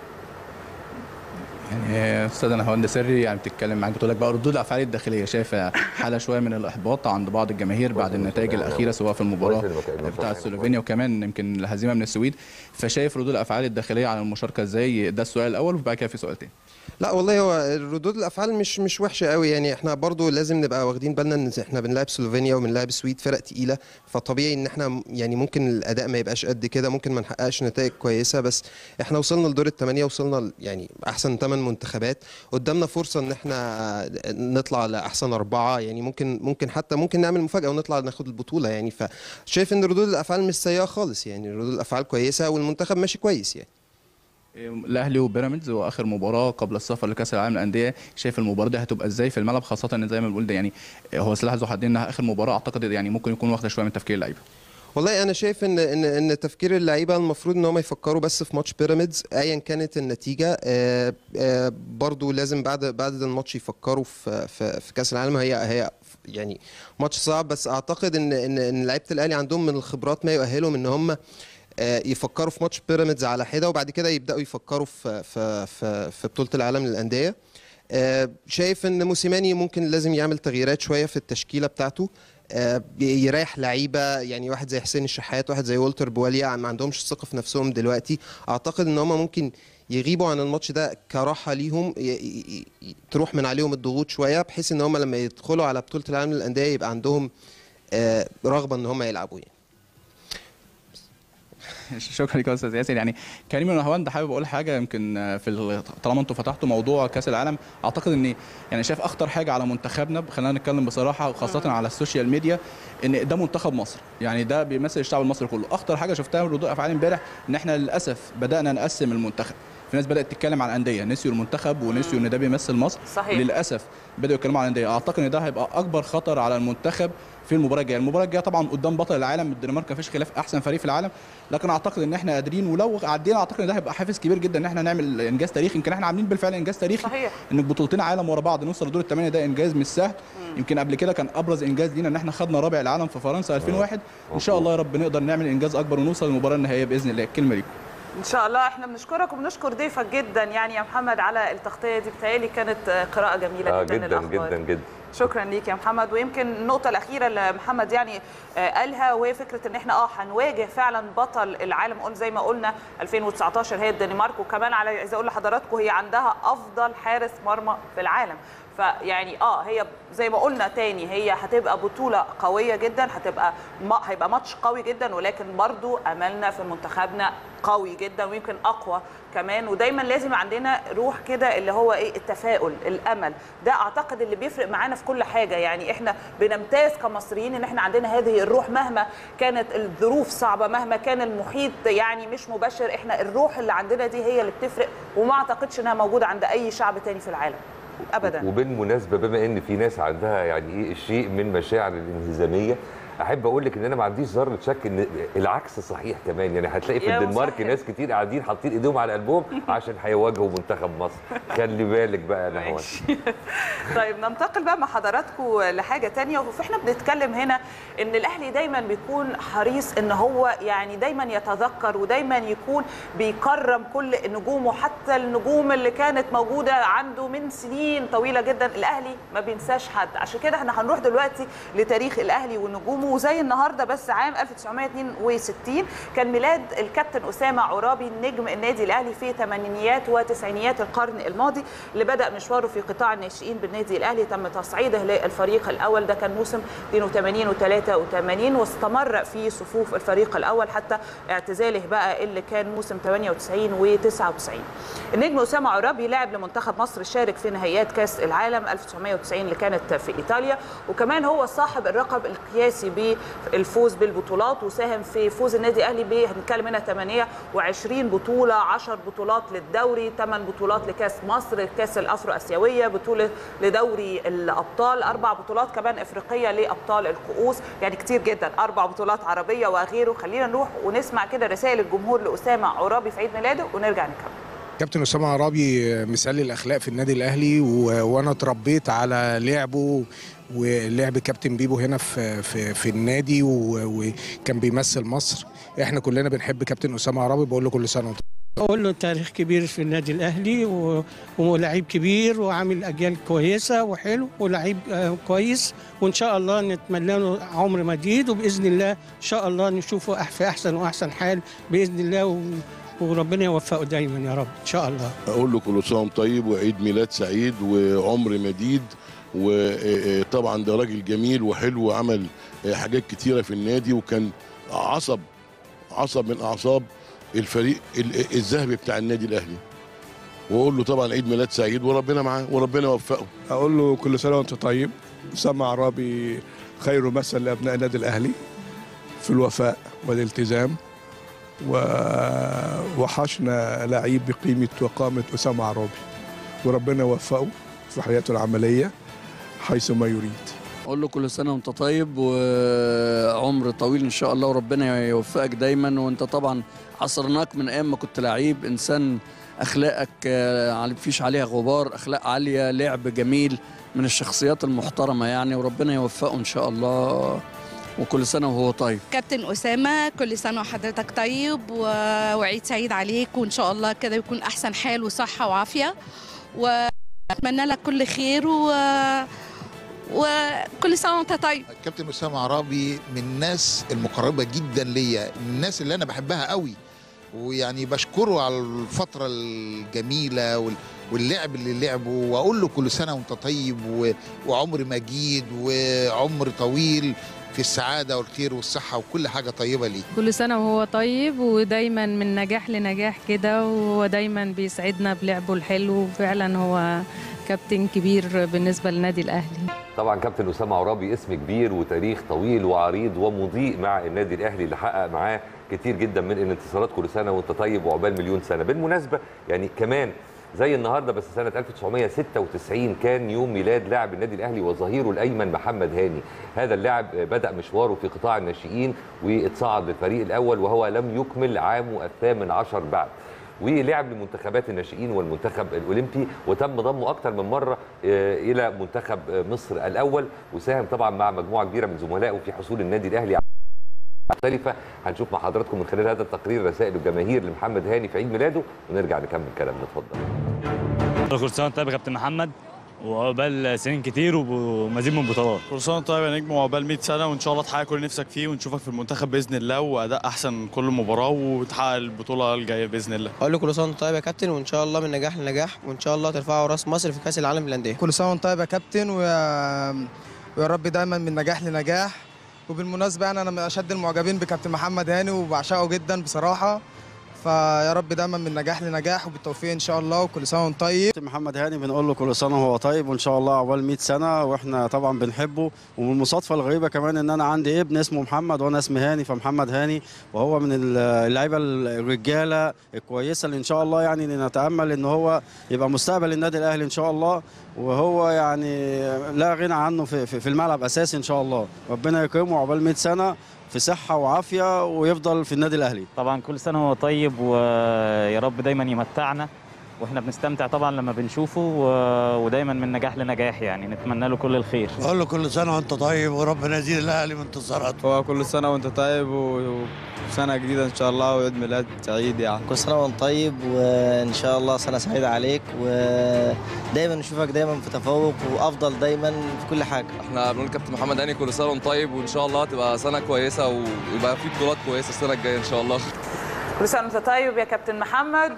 يعني استاذ نهاوند سري يعني بتتكلم معاك بتقول لك بقى ردود الافعال الداخليه شايفه حاله شويه من الاحباط عند بعض الجماهير بعد النتائج الاخيره سواء في المباراه بتاعه سلوفينيا وكمان يمكن الهزيمه من السويد فشايف ردود الافعال الداخليه على المشاركه ازاي ده السؤال الاول وبعد كده في سؤال تاني لا والله هو ردود الافعال مش مش وحشه قوي يعني احنا برضو لازم نبقى واخدين بالنا ان احنا بنلعب سلوفينيا وبنلعب السويد فرق تقيله فطبيعي ان احنا يعني ممكن الاداء ما يبقاش قد كده ممكن ما نحققش نتائج كويسه بس احنا وصلنا لدور الثمانيه وصلنا يعني احسن ثمان منتخبات قدامنا فرصه ان احنا نطلع لاحسن اربعه يعني ممكن ممكن حتى ممكن نعمل مفاجاه ونطلع ناخد البطوله يعني فشايف ان ردود الافعال مش سيئه خالص يعني ردود الافعال كويسه والمنتخب ماشي كويس يعني الاهلي وبيراميدز واخر مباراه قبل السفر لكاس العالم للانديه شايف المباراه دي هتبقى ازاي في الملعب خاصه ان زي ما بنقول ده يعني هو سلاح ذو حدين انها اخر مباراه اعتقد يعني ممكن يكون واخده شويه من تفكير اللعيبه والله انا شايف ان ان ان تفكير اللعيبه المفروض ان هم يفكروا بس في ماتش بيراميدز ايا كانت النتيجه آه، آه، برضو لازم بعد بعد الماتش يفكروا في في, في كاس العالم هي هي يعني ماتش صعب بس اعتقد ان ان ان لعيبه الاهلي عندهم من الخبرات ما يؤهلهم ان هم آه، يفكروا في ماتش بيراميدز على حده وبعد كده يبداوا يفكروا في في في, في بطوله العالم للانديه آه، شايف ان موسيماني ممكن لازم يعمل تغييرات شويه في التشكيله بتاعته آه، يريح لعيبه يعني واحد زي حسين الشحات واحد زي والتر بواليا ما عندهمش ثقه في نفسهم دلوقتي اعتقد ان هم ممكن يغيبوا عن الماتش ده كراحه ليهم ي- ي- ي- تروح من عليهم الضغوط شويه بحيث ان هم لما يدخلوا على بطوله العالم للانديه يبقى عندهم آه، رغبه ان هم يلعبوا يعني شكرا لك يا استاذ ياسر يعني كريم ونهواند حابب اقول حاجه يمكن في ال- طالما انتوا فتحتوا موضوع كاس العالم اعتقد ان يعني شايف اخطر حاجه على منتخبنا خلينا نتكلم بصراحه وخاصه على السوشيال ميديا ان ده منتخب مصر يعني ده بيمثل الشعب المصري كله اخطر حاجه شفتها من ردود افعال امبارح ان احنا للاسف بدانا نقسم المنتخب في ناس بدات تتكلم عن انديه نسيوا المنتخب ونسيوا ان ده بيمثل مصر صحيح. للاسف بداوا يتكلموا عن الانديه اعتقد ان ده هيبقى اكبر خطر على المنتخب في المباراه الجايه المباراه الجايه طبعا قدام بطل العالم الدنمارك مفيش خلاف احسن فريق في العالم لكن اعتقد ان احنا قادرين ولو عدينا اعتقد ان ده هيبقى حافز كبير جدا ان احنا نعمل انجاز تاريخي يمكن احنا عاملين بالفعل انجاز تاريخي صحيح. ان بطولتين عالم ورا بعض نوصل لدور الثمانيه ده انجاز مش سهل يمكن قبل كده كان ابرز انجاز لينا ان احنا خدنا رابع العالم في فرنسا 2001 ان شاء الله يا رب نقدر نعمل انجاز اكبر ونوصل للمباراه النهائيه باذن الله الكلمه ليكم ان شاء الله احنا بنشكرك وبنشكر ضيفك جدا يعني يا محمد على التغطيه دي بتهيألي كانت آه، قراءه جميله آه جدا جدا للأخبار. جدا جدا شكرا ليك يا محمد ويمكن النقطة الأخيرة اللي محمد يعني آه، قالها وهي فكرة إن إحنا أه هنواجه فعلا بطل العالم قلنا زي ما قلنا 2019 هي الدنمارك وكمان على عايزة أقول لحضراتكم هي عندها أفضل حارس مرمى في العالم فيعني اه هي زي ما قلنا تاني هي هتبقى بطولة قوية جدا هتبقى ما هيبقى ماتش قوي جدا ولكن برضو املنا في منتخبنا قوي جدا ويمكن اقوى كمان ودايما لازم عندنا روح كده اللي هو ايه التفاؤل الامل ده اعتقد اللي بيفرق معانا في كل حاجه يعني احنا بنمتاز كمصريين ان احنا عندنا هذه الروح مهما كانت الظروف صعبه مهما كان المحيط يعني مش مباشر احنا الروح اللي عندنا دي هي اللي بتفرق وما اعتقدش انها موجوده عند اي شعب تاني في العالم ابدا وبالمناسبه بما ان في ناس عندها يعني ايه شيء من مشاعر الانهزاميه احب اقول لك ان انا ما عنديش ذره شك ان العكس صحيح كمان يعني هتلاقي في يا الدنمارك مسهل. ناس كتير قاعدين حاطين ايديهم على قلبهم عشان هيواجهوا منتخب مصر خلي بالك بقى انا هو ماشي. طيب ننتقل بقى مع حضراتكم لحاجه تانية واحنا بنتكلم هنا ان الاهلي دايما بيكون حريص ان هو يعني دايما يتذكر ودايما يكون بيكرم كل نجومه حتى النجوم اللي كانت موجوده عنده من سنين طويله جدا الاهلي ما بينساش حد عشان كده احنا هنروح دلوقتي لتاريخ الاهلي ونجومه وزي النهارده بس عام 1962 كان ميلاد الكابتن اسامه عرابي نجم النادي الاهلي في ثمانينيات وتسعينيات القرن الماضي اللي بدا مشواره في قطاع الناشئين بالنادي الاهلي تم تصعيده للفريق الاول ده كان موسم 82 و83 واستمر في صفوف الفريق الاول حتى اعتزاله بقى اللي كان موسم 98 و99 النجم اسامه عرابي لعب لمنتخب مصر شارك في نهائيات كاس العالم 1990 اللي كانت في ايطاليا وكمان هو صاحب اللقب القياسي بالفوز بالبطولات وساهم في فوز النادي الاهلي ب هنتكلم هنا 28 بطوله 10 بطولات للدوري 8 بطولات لكاس مصر كاس الافرو اسيويه بطوله لدوري الابطال اربع بطولات كمان افريقيه لابطال الكؤوس يعني كتير جدا اربع بطولات عربيه وغيره خلينا نروح ونسمع كده رسائل الجمهور لاسامه عرابي في عيد ميلاده ونرجع نكمل كابتن اسامه عرابي مثال الاخلاق في النادي الاهلي و... وانا اتربيت على لعبه ولعب كابتن بيبو هنا في في, في النادي و... وكان بيمثل مصر احنا كلنا بنحب كابتن اسامه عرابي بقول له كل سنه وانت اقول له تاريخ كبير في النادي الاهلي و... ولعيب كبير وعامل اجيال كويسه وحلو ولعيب آه، كويس وان شاء الله نتمنى له عمر مديد وباذن الله ان شاء الله نشوفه أح- في احسن واحسن حال باذن الله و... وربنا يوفقه دايما يا رب ان شاء الله اقول له كل سنه وانت طيب وعيد ميلاد سعيد وعمر مديد وطبعا ده راجل جميل وحلو وعمل حاجات كتيره في النادي وكان عصب عصب من اعصاب الفريق ال- الذهبي بتاع النادي الاهلي واقول له طبعا عيد ميلاد سعيد وربنا معاه وربنا يوفقه اقول له كل سنه وانت طيب اسامه عرابي خير مثل لابناء النادي الاهلي في الوفاء والالتزام و- وحشنا لعيب بقيمه وقامه اسامه عرابي وربنا يوفقه في حياته العمليه حيث ما يريد اقول له كل سنه وانت طيب وعمر طويل ان شاء الله وربنا يوفقك دايما وانت طبعا عصرناك من ايام ما كنت لعيب انسان اخلاقك آه، مفيش عليها غبار اخلاق عاليه لعب جميل من الشخصيات المحترمه يعني وربنا يوفقه ان شاء الله وكل سنه وهو طيب كابتن أسامة كل سنة وحضرتك طيب و... وعيد سعيد عليك وإن شاء الله كده يكون أحسن حال وصحة وعافية وأتمنى لك كل خير و... وكل سنة وأنت طيب كابتن اسامه عرابي من الناس المقربه جدا ليا من الناس اللي انا بحبها قوي ويعني بشكره على الفتره الجميله وال- واللعب اللي لعبه واقول له كل سنه وانت طيب و- وعمر مجيد وعمر طويل في السعاده والخير والصحه وكل حاجه طيبه ليه كل سنة وهو طيب ودايما من نجاح لنجاح كده وهو دايما بيسعدنا بلعبه الحلو وفعلا هو كابتن كبير بالنسبة للنادي الأهلي طبعا كابتن اسامه عرابي اسم كبير وتاريخ طويل وعريض ومضيء مع النادي الاهلي اللي حقق معاه كتير جدا من الانتصارات كل سنه وانت طيب وعقبال مليون سنه بالمناسبه يعني كمان زي النهارده بس سنه 1996 كان يوم ميلاد لاعب النادي الاهلي وظهيره الايمن محمد هاني هذا اللاعب بدا مشواره في قطاع الناشئين واتصعد للفريق الاول وهو لم يكمل عامه الثامن عشر بعد ولعب لمنتخبات الناشئين والمنتخب الاولمبي وتم ضمه اكثر من مره آه، الى منتخب آه، مصر الاول وساهم طبعا مع مجموعه كبيره من زملائه في حصول النادي الاهلي على مختلفة هنشوف مع حضراتكم من خلال هذا التقرير رسائل الجماهير لمحمد هاني في عيد ميلاده ونرجع نكمل كلامنا اتفضل كل سنه وانت طيب يا كابتن محمد وعقبال سنين كتير ومزيد من البطولات كل سنه وانت طيب يا نجم وعقبال 100 سنه وان شاء الله تحقق كل اللي نفسك فيه ونشوفك في المنتخب باذن الله واداء احسن كل مباراه وتحقق البطوله الجايه باذن الله اقول له كل سنه وانت طيب يا كابتن وان شاء الله من نجاح لنجاح وان شاء الله ترفعوا راس مصر في كاس العالم للانديه كل سنه وانت طيب يا كابتن ويا ويا رب دايما من نجاح لنجاح وبالمناسبه يعني انا من اشد المعجبين بكابتن محمد هاني وبعشقه جدا بصراحه فيا رب دايما من نجاح لنجاح وبالتوفيق ان شاء الله وكل سنه وانت طيب محمد هاني بنقول له كل سنه وهو طيب وان شاء الله عقبال 100 سنه واحنا طبعا بنحبه ومن المصادفه الغريبه كمان ان انا عندي ابن اسمه محمد وانا اسمي هاني فمحمد هاني وهو من اللعيبه الرجاله الكويسه اللي ان شاء الله يعني نتامل ان هو يبقى مستقبل النادي الاهلي ان شاء الله وهو يعني لا غنى عنه في, في, في الملعب اساسي ان شاء الله ربنا يكرمه عقبال 100 سنه في صحه وعافيه ويفضل في النادي الاهلي طبعا كل سنه وهو طيب ويا رب دايما يمتعنا واحنا بنستمتع طبعا لما بنشوفه و- ودايما من نجاح لنجاح يعني نتمنى له كل الخير بقول له كل سنه وانت طيب وربنا يزيد الاهلي من انتصارات هو كل سنة وانت طيب و- وسنة جديدة ان شاء الله وعيد ميلاد سعيد يعني كل سنه وانت طيب وان شاء الله سنه سعيده عليك ودايما نشوفك دايما في تفوق وافضل دايما في كل حاجه احنا بنقول كابتن محمد هاني كل سنه وانت طيب وان شاء الله تبقى سنه كويسه ويبقى في بطولات كويسه السنه الجايه ان شاء الله كل سنه وانت طيب يا كابتن محمد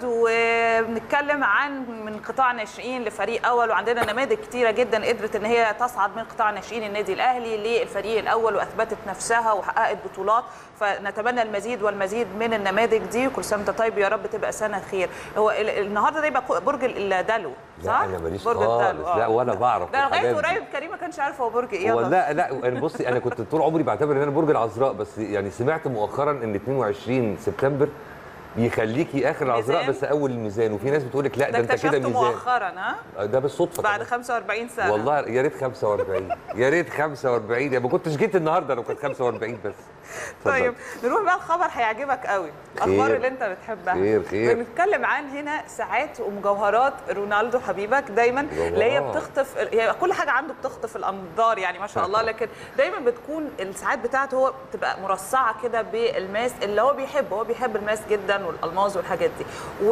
وبنتكلم عن من قطاع ناشئين لفريق اول وعندنا نماذج كتيره جدا قدرت ان هي تصعد من قطاع ناشئين النادي الاهلي للفريق الاول واثبتت نفسها وحققت بطولات فنتمنى المزيد والمزيد من النماذج دي وكل سنه وانت طيب يا رب تبقى سنه خير هو ال- النهارده ده يبقى برج الدلو صح؟ لا انا ماليش برج خالص الدلو آه. لا ولا بعرف ده لغايه الحاجات دي. قريب كريم ما كانش عارف هو برج ايه هو يلا. لا لا انا بصي انا كنت طول عمري بعتبر ان انا برج العذراء بس يعني سمعت مؤخرا ان 22 سبتمبر بيخليكي اخر العذراء ميزان؟ بس اول الميزان وفي ناس بتقول لك لا ده ده انت كده اكتشفته ميزان مؤخرا ها ده بالصدفه بعد كمان. 45 سنه والله يا ريت 45 يا ريت 45 يعني ما كنتش جيت النهارده لو كانت 45 بس اتفضل. طيب نروح بقى الخبر هيعجبك قوي الاخبار خير. اللي انت بتحبها خير، خير. بنتكلم عن هنا ساعات ومجوهرات رونالدو حبيبك دايما اللي هي مجوهرات. بتخطف هي كل حاجه عنده بتخطف الانظار يعني ما شاء الله لكن دايما بتكون الساعات بتاعته هو بتبقى مرصعه كده بالماس اللي هو بيحبه هو بيحب الماس جدا والالماظ والحاجات دي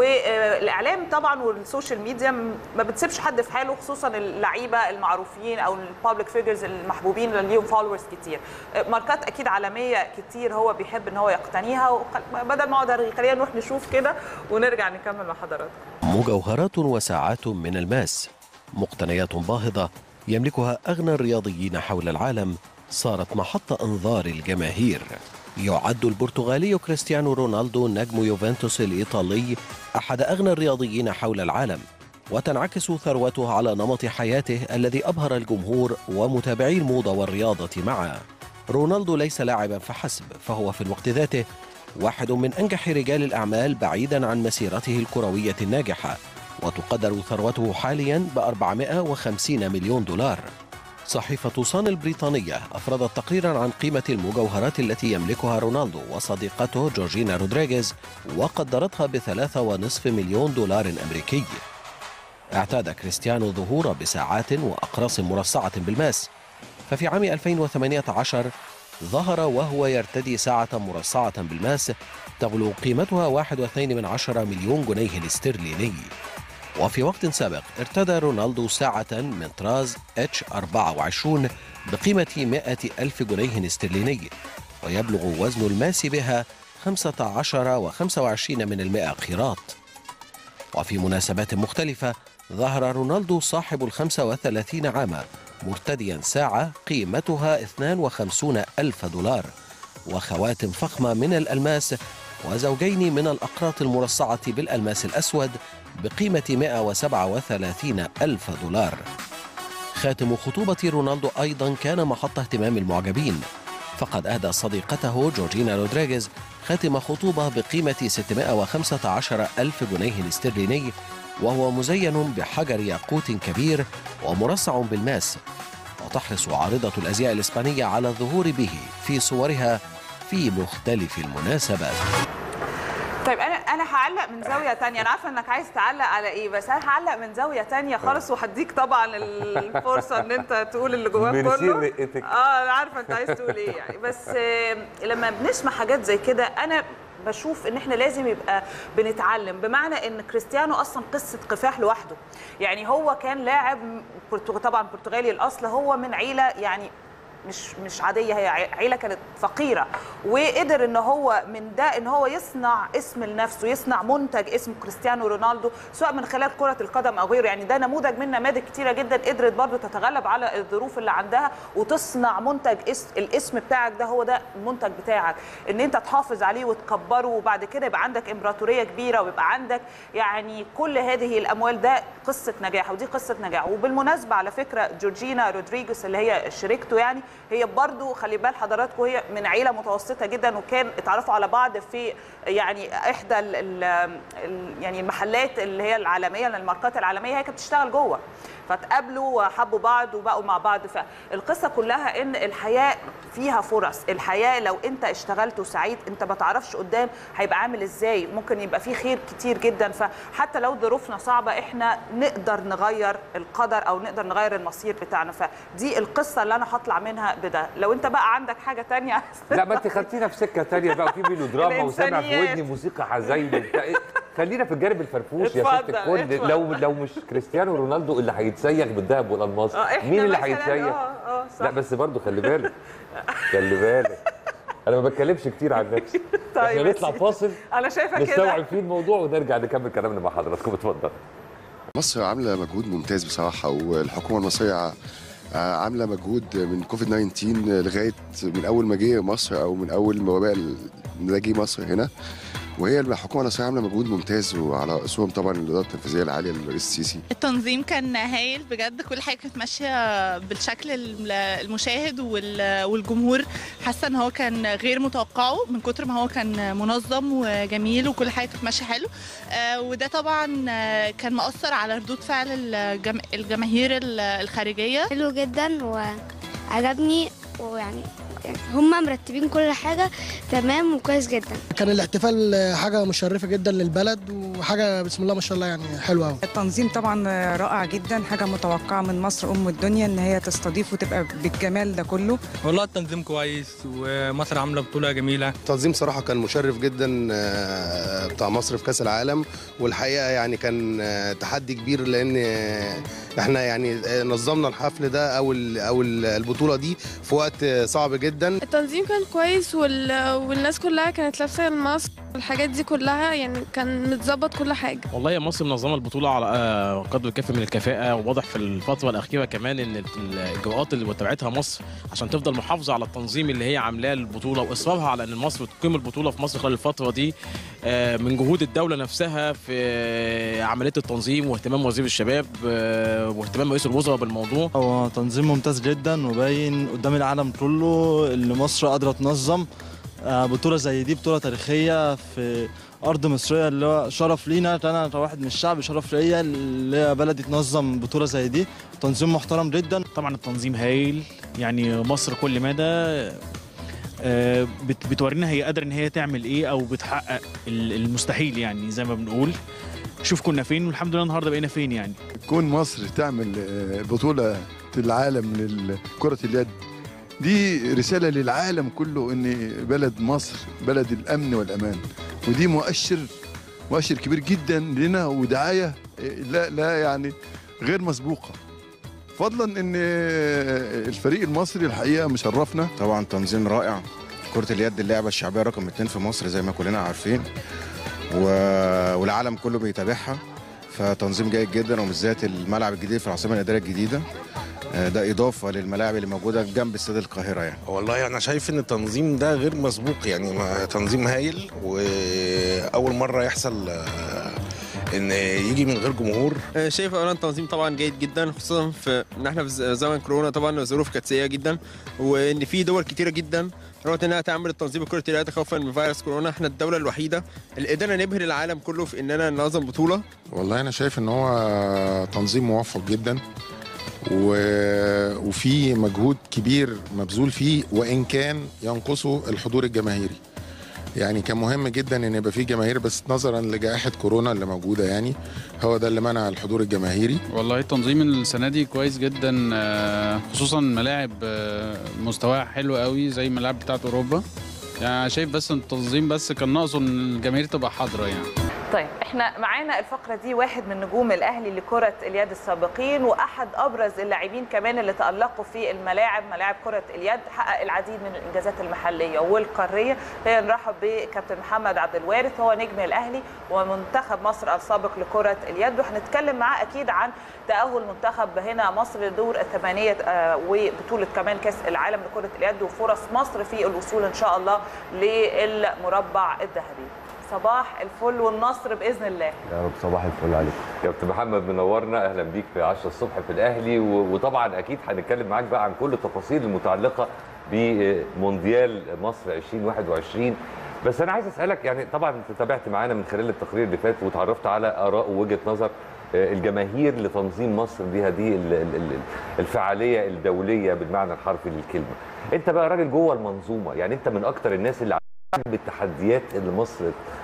والاعلام طبعا والسوشيال ميديا ما بتسيبش حد في حاله خصوصا اللعيبه المعروفين او البابليك فيجرز المحبوبين اللي ليهم فولورز كتير ماركات اكيد عالميه كتير هو بيحب ان هو يقتنيها وخل- بدل ما اقعد أرغي، خلينا نروح نشوف كده ونرجع نكمل مع حضراتكم مجوهرات وساعات من الماس مقتنيات باهظة يملكها أغنى الرياضيين حول العالم صارت محط أنظار الجماهير يعد البرتغالي كريستيانو رونالدو نجم يوفنتوس الإيطالي أحد أغنى الرياضيين حول العالم وتنعكس ثروته على نمط حياته الذي أبهر الجمهور ومتابعي الموضة والرياضة معه رونالدو ليس لاعبا فحسب فهو في الوقت ذاته واحد من أنجح رجال الأعمال بعيدا عن مسيرته الكروية الناجحة وتقدر ثروته حاليا ب 450 مليون دولار صحيفة صان البريطانية أفردت تقريرا عن قيمة المجوهرات التي يملكها رونالدو وصديقته جورجينا رودريغيز وقدرتها بثلاثة ونصف مليون دولار أمريكي اعتاد كريستيانو ظهور بساعات وأقراص مرصعة بالماس ففي عام 2018 ظهر وهو يرتدي ساعة مرصعة بالماس تبلغ قيمتها 1.2 مليون جنيه الاسترليني وفي وقت سابق ارتدى رونالدو ساعة من طراز اتش 24 بقيمة 100 ألف جنيه استرليني ويبلغ وزن الماس بها 15 و25 من المئة قيراط وفي مناسبات مختلفة ظهر رونالدو صاحب الخمسة وثلاثين عاما مرتديا ساعة قيمتها 52 ألف دولار وخواتم فخمة من الألماس وزوجين من الأقراط المرصعة بالألماس الأسود بقيمة 137 ألف دولار خاتم خطوبة رونالدو أيضا كان محط اهتمام المعجبين فقد أهدى صديقته جورجينا رودريغيز خاتم خطوبة بقيمة 615 ألف جنيه استرليني وهو مزين بحجر ياقوت كبير ومرصع بالماس وتحرص عارضة الأزياء الإسبانية على الظهور به في صورها في مختلف المناسبات طيب انا انا هعلق من زاويه تانية انا عارفه انك عايز تعلق على ايه بس انا هعلق من زاويه تانية خالص وهديك طبعا الفرصه ان انت تقول اللي جواك ميرسي كله رقتك. اه انا عارفه انت عايز تقول ايه يعني بس آه، لما بنسمع حاجات زي كده انا بشوف ان احنا لازم يبقى بنتعلم بمعنى ان كريستيانو اصلا قصه كفاح لوحده يعني هو كان لاعب برتغ- طبعا برتغالي الاصل هو من عيله يعني مش مش عاديه هي عي- عيله كانت فقيره وقدر ان هو من ده ان هو يصنع اسم لنفسه يصنع منتج اسمه كريستيانو رونالدو سواء من خلال كره القدم او غيره يعني ده نموذج من نماذج كتيره جدا قدرت برضو تتغلب على الظروف اللي عندها وتصنع منتج اس الاسم بتاعك ده هو ده المنتج بتاعك ان انت تحافظ عليه وتكبره وبعد كده يبقى عندك امبراطوريه كبيره ويبقى عندك يعني كل هذه الاموال ده قصه نجاح ودي قصه نجاح وبالمناسبه على فكره جورجينا رودريجيز اللي هي شريكته يعني هي برضو خلي بال حضراتكم هي من عيله متوسطه جدا وكان اتعرفوا على بعض في يعني احدى ال ال ال يعني المحلات اللي هي العالميه الماركات العالميه هي كانت بتشتغل جوه فتقابلوا وحبوا بعض وبقوا مع بعض فالقصه كلها ان الحياه فيها فرص الحياه لو انت اشتغلت وسعيد انت ما تعرفش قدام هيبقى عامل ازاي ممكن يبقى فيه خير كتير جدا فحتى لو ظروفنا صعبه احنا نقدر نغير القدر او نقدر نغير المصير بتاعنا فدي القصه اللي انا هطلع منها بده لو انت بقى عندك حاجه تانية لا ما انت خدتينا في سكه تانية بقى وفي ميلودراما وسامع في الإنسانيات. ودني موسيقى حزين وبتاع إيه؟ خلينا في الجانب الفرفوش يا ست اتفضل، الكل اتفضل. لو لو مش كريستيانو رونالدو اللي هيتسيغ بالذهب والالماس اه احنا مين اللي مثلاً، هيتسيغ؟ اه اه صح لا بس برضه خلي بالك خلي بالك انا ما بتكلمش كتير عن نفسي طيب احنا يا نطلع سيدي. فاصل انا شايفه كده نستوعب فيه الموضوع ونرجع نكمل كلامنا مع حضراتكم اتفضل مصر عامله مجهود ممتاز بصراحه والحكومه المصريه آه، عامله مجهود من كوفيد 19 لغايه من اول ما جه مصر او من اول ما وباء ده جه مصر هنا وهي الحكومه المصريه عامله مجهود ممتاز وعلى راسهم طبعا الاداره التنفيذيه العاليه للرئيس السيسي التنظيم كان هايل بجد كل حاجه كانت ماشيه بالشكل الم- المشاهد وال- والجمهور حاسه ان هو كان غير متوقعه من كتر ما هو كان منظم وجميل وكل حاجه كانت ماشيه حلو آه، وده طبعا آه، كان مؤثر على ردود فعل الجم- الجماهير ال- الخارجيه حلو جدا وعجبني ويعني يعني هم مرتبين كل حاجة تمام وكويس جدا كان الاحتفال حاجة مشرفة جدا للبلد وحاجة بسم الله ما شاء الله يعني حلوة أوي التنظيم طبعا رائع جدا حاجه متوقعه من مصر ام الدنيا ان هي تستضيف وتبقى بالجمال ده كله والله التنظيم كويس ومصر عامله بطوله جميله التنظيم صراحة كان مشرف جدا آه، بتاع مصر في كأس العالم والحقيقة يعني كان آه، تحدي كبير لأن آه، احنا يعني آه، نظمنا الحفل ده أو ال- أو ال- البطولة دي في وقت آه، صعب جدا التنظيم كان كويس وال... والناس كلها كانت لابسه الماسك الحاجات دي كلها يعني كان متظبط كل حاجه والله يا مصر منظمه البطوله على آه، قدر الكافي من الكفاءه وواضح في الفتره الاخيره كمان ان ال- الاجراءات اللي اتبعتها مصر عشان تفضل محافظه على التنظيم اللي هي عاملاه للبطوله واصرارها على ان مصر تقيم البطوله في مصر خلال الفتره دي آه، من جهود الدوله نفسها في آه، عمليه التنظيم واهتمام وزير الشباب آه، واهتمام رئيس الوزراء بالموضوع هو تنظيم ممتاز جدا وباين قدام العالم كله اللي مصر قادرة تنظم آه، بطولة زي دي بطولة تاريخية في ارض مصريه اللي هو شرف لينا انا كواحد من الشعب شرف ليا اللي هي بلدي تنظم بطوله زي دي تنظيم محترم جدا طبعا التنظيم هايل يعني مصر كل مدى آه، بت- بتورينا هي قادره ان هي تعمل ايه او بتحقق ال- المستحيل يعني زي ما بنقول شوف كنا فين والحمد لله النهارده بقينا فين يعني كون مصر تعمل آه، بطولة العالم لكرة اليد دي رسالة للعالم كله ان بلد مصر بلد الامن والامان ودي مؤشر مؤشر كبير جدا لنا ودعاية آه، لا لا يعني غير مسبوقة فضلا ان آه، الفريق المصري الحقيقة مشرفنا طبعا تنظيم رائع كرة اليد اللعبة الشعبية رقم اتنين في مصر زي ما كلنا عارفين و... والعالم كله بيتابعها فتنظيم جيد جدا وبالذات الملعب الجديد في العاصمة الإدارية الجديدة آه، ده إضافة للملاعب اللي موجودة جنب استاد القاهرة يعني والله انا شايف ان التنظيم ده غير مسبوق يعني ما- تنظيم هايل واول مره يحصل آه، ان يجي من غير جمهور آه، شايف اولا التنظيم طبعا جيد جدا خصوصا في ان احنا في ز- زمن كورونا طبعا الظروف كانت سيئه جدا وان في دول كتيره جدا رغم انها تعمل التنظيم الكره اليد خوفا من فيروس كورونا احنا الدوله الوحيده اللي قدرنا نبهر العالم كله في اننا ننظم بطوله والله انا شايف ان هو تنظيم موفق جدا و... وفي مجهود كبير مبذول فيه وان كان ينقصه الحضور الجماهيري يعني كان مهم جدا ان يبقى في جماهير بس نظرا لجائحه كورونا اللي موجوده يعني هو ده اللي منع الحضور الجماهيري والله التنظيم السنه دي كويس جدا آه، خصوصا ملاعب آه، مستواها حلو قوي زي الملاعب بتاعت اوروبا يعني شايف بس التنظيم بس كان ناقصه ان الجماهير تبقى حاضره يعني طيب احنا معانا الفقره دي واحد من نجوم الاهلي لكره اليد السابقين واحد ابرز اللاعبين كمان اللي تالقوا في الملاعب ملاعب كره اليد حقق العديد من الانجازات المحليه والقاريه خلينا نرحب بكابتن محمد عبد الوارث هو نجم الاهلي ومنتخب مصر السابق لكره اليد وهنتكلم معاه اكيد عن تاهل منتخب هنا مصر لدور الثمانيه آه، وبطوله كمان كاس العالم لكره اليد وفرص مصر في الوصول ان شاء الله للمربع الذهبي صباح الفل والنصر باذن الله يا رب صباح الفل عليك كابتن محمد منورنا اهلا بيك في 10 الصبح في الاهلي و- وطبعا اكيد هنتكلم معاك بقى عن كل التفاصيل المتعلقه بمونديال مصر 2021 بس انا عايز اسالك يعني طبعا انت تابعت معانا من خلال التقرير اللي فات وتعرفت على اراء ووجهه نظر آه، الجماهير لتنظيم مصر بها دي ال- ال- ال- الفعاليه الدوليه بالمعنى الحرفي للكلمه انت بقى راجل جوه المنظومه يعني انت من اكتر الناس اللي عارف بالتحديات اللي مصر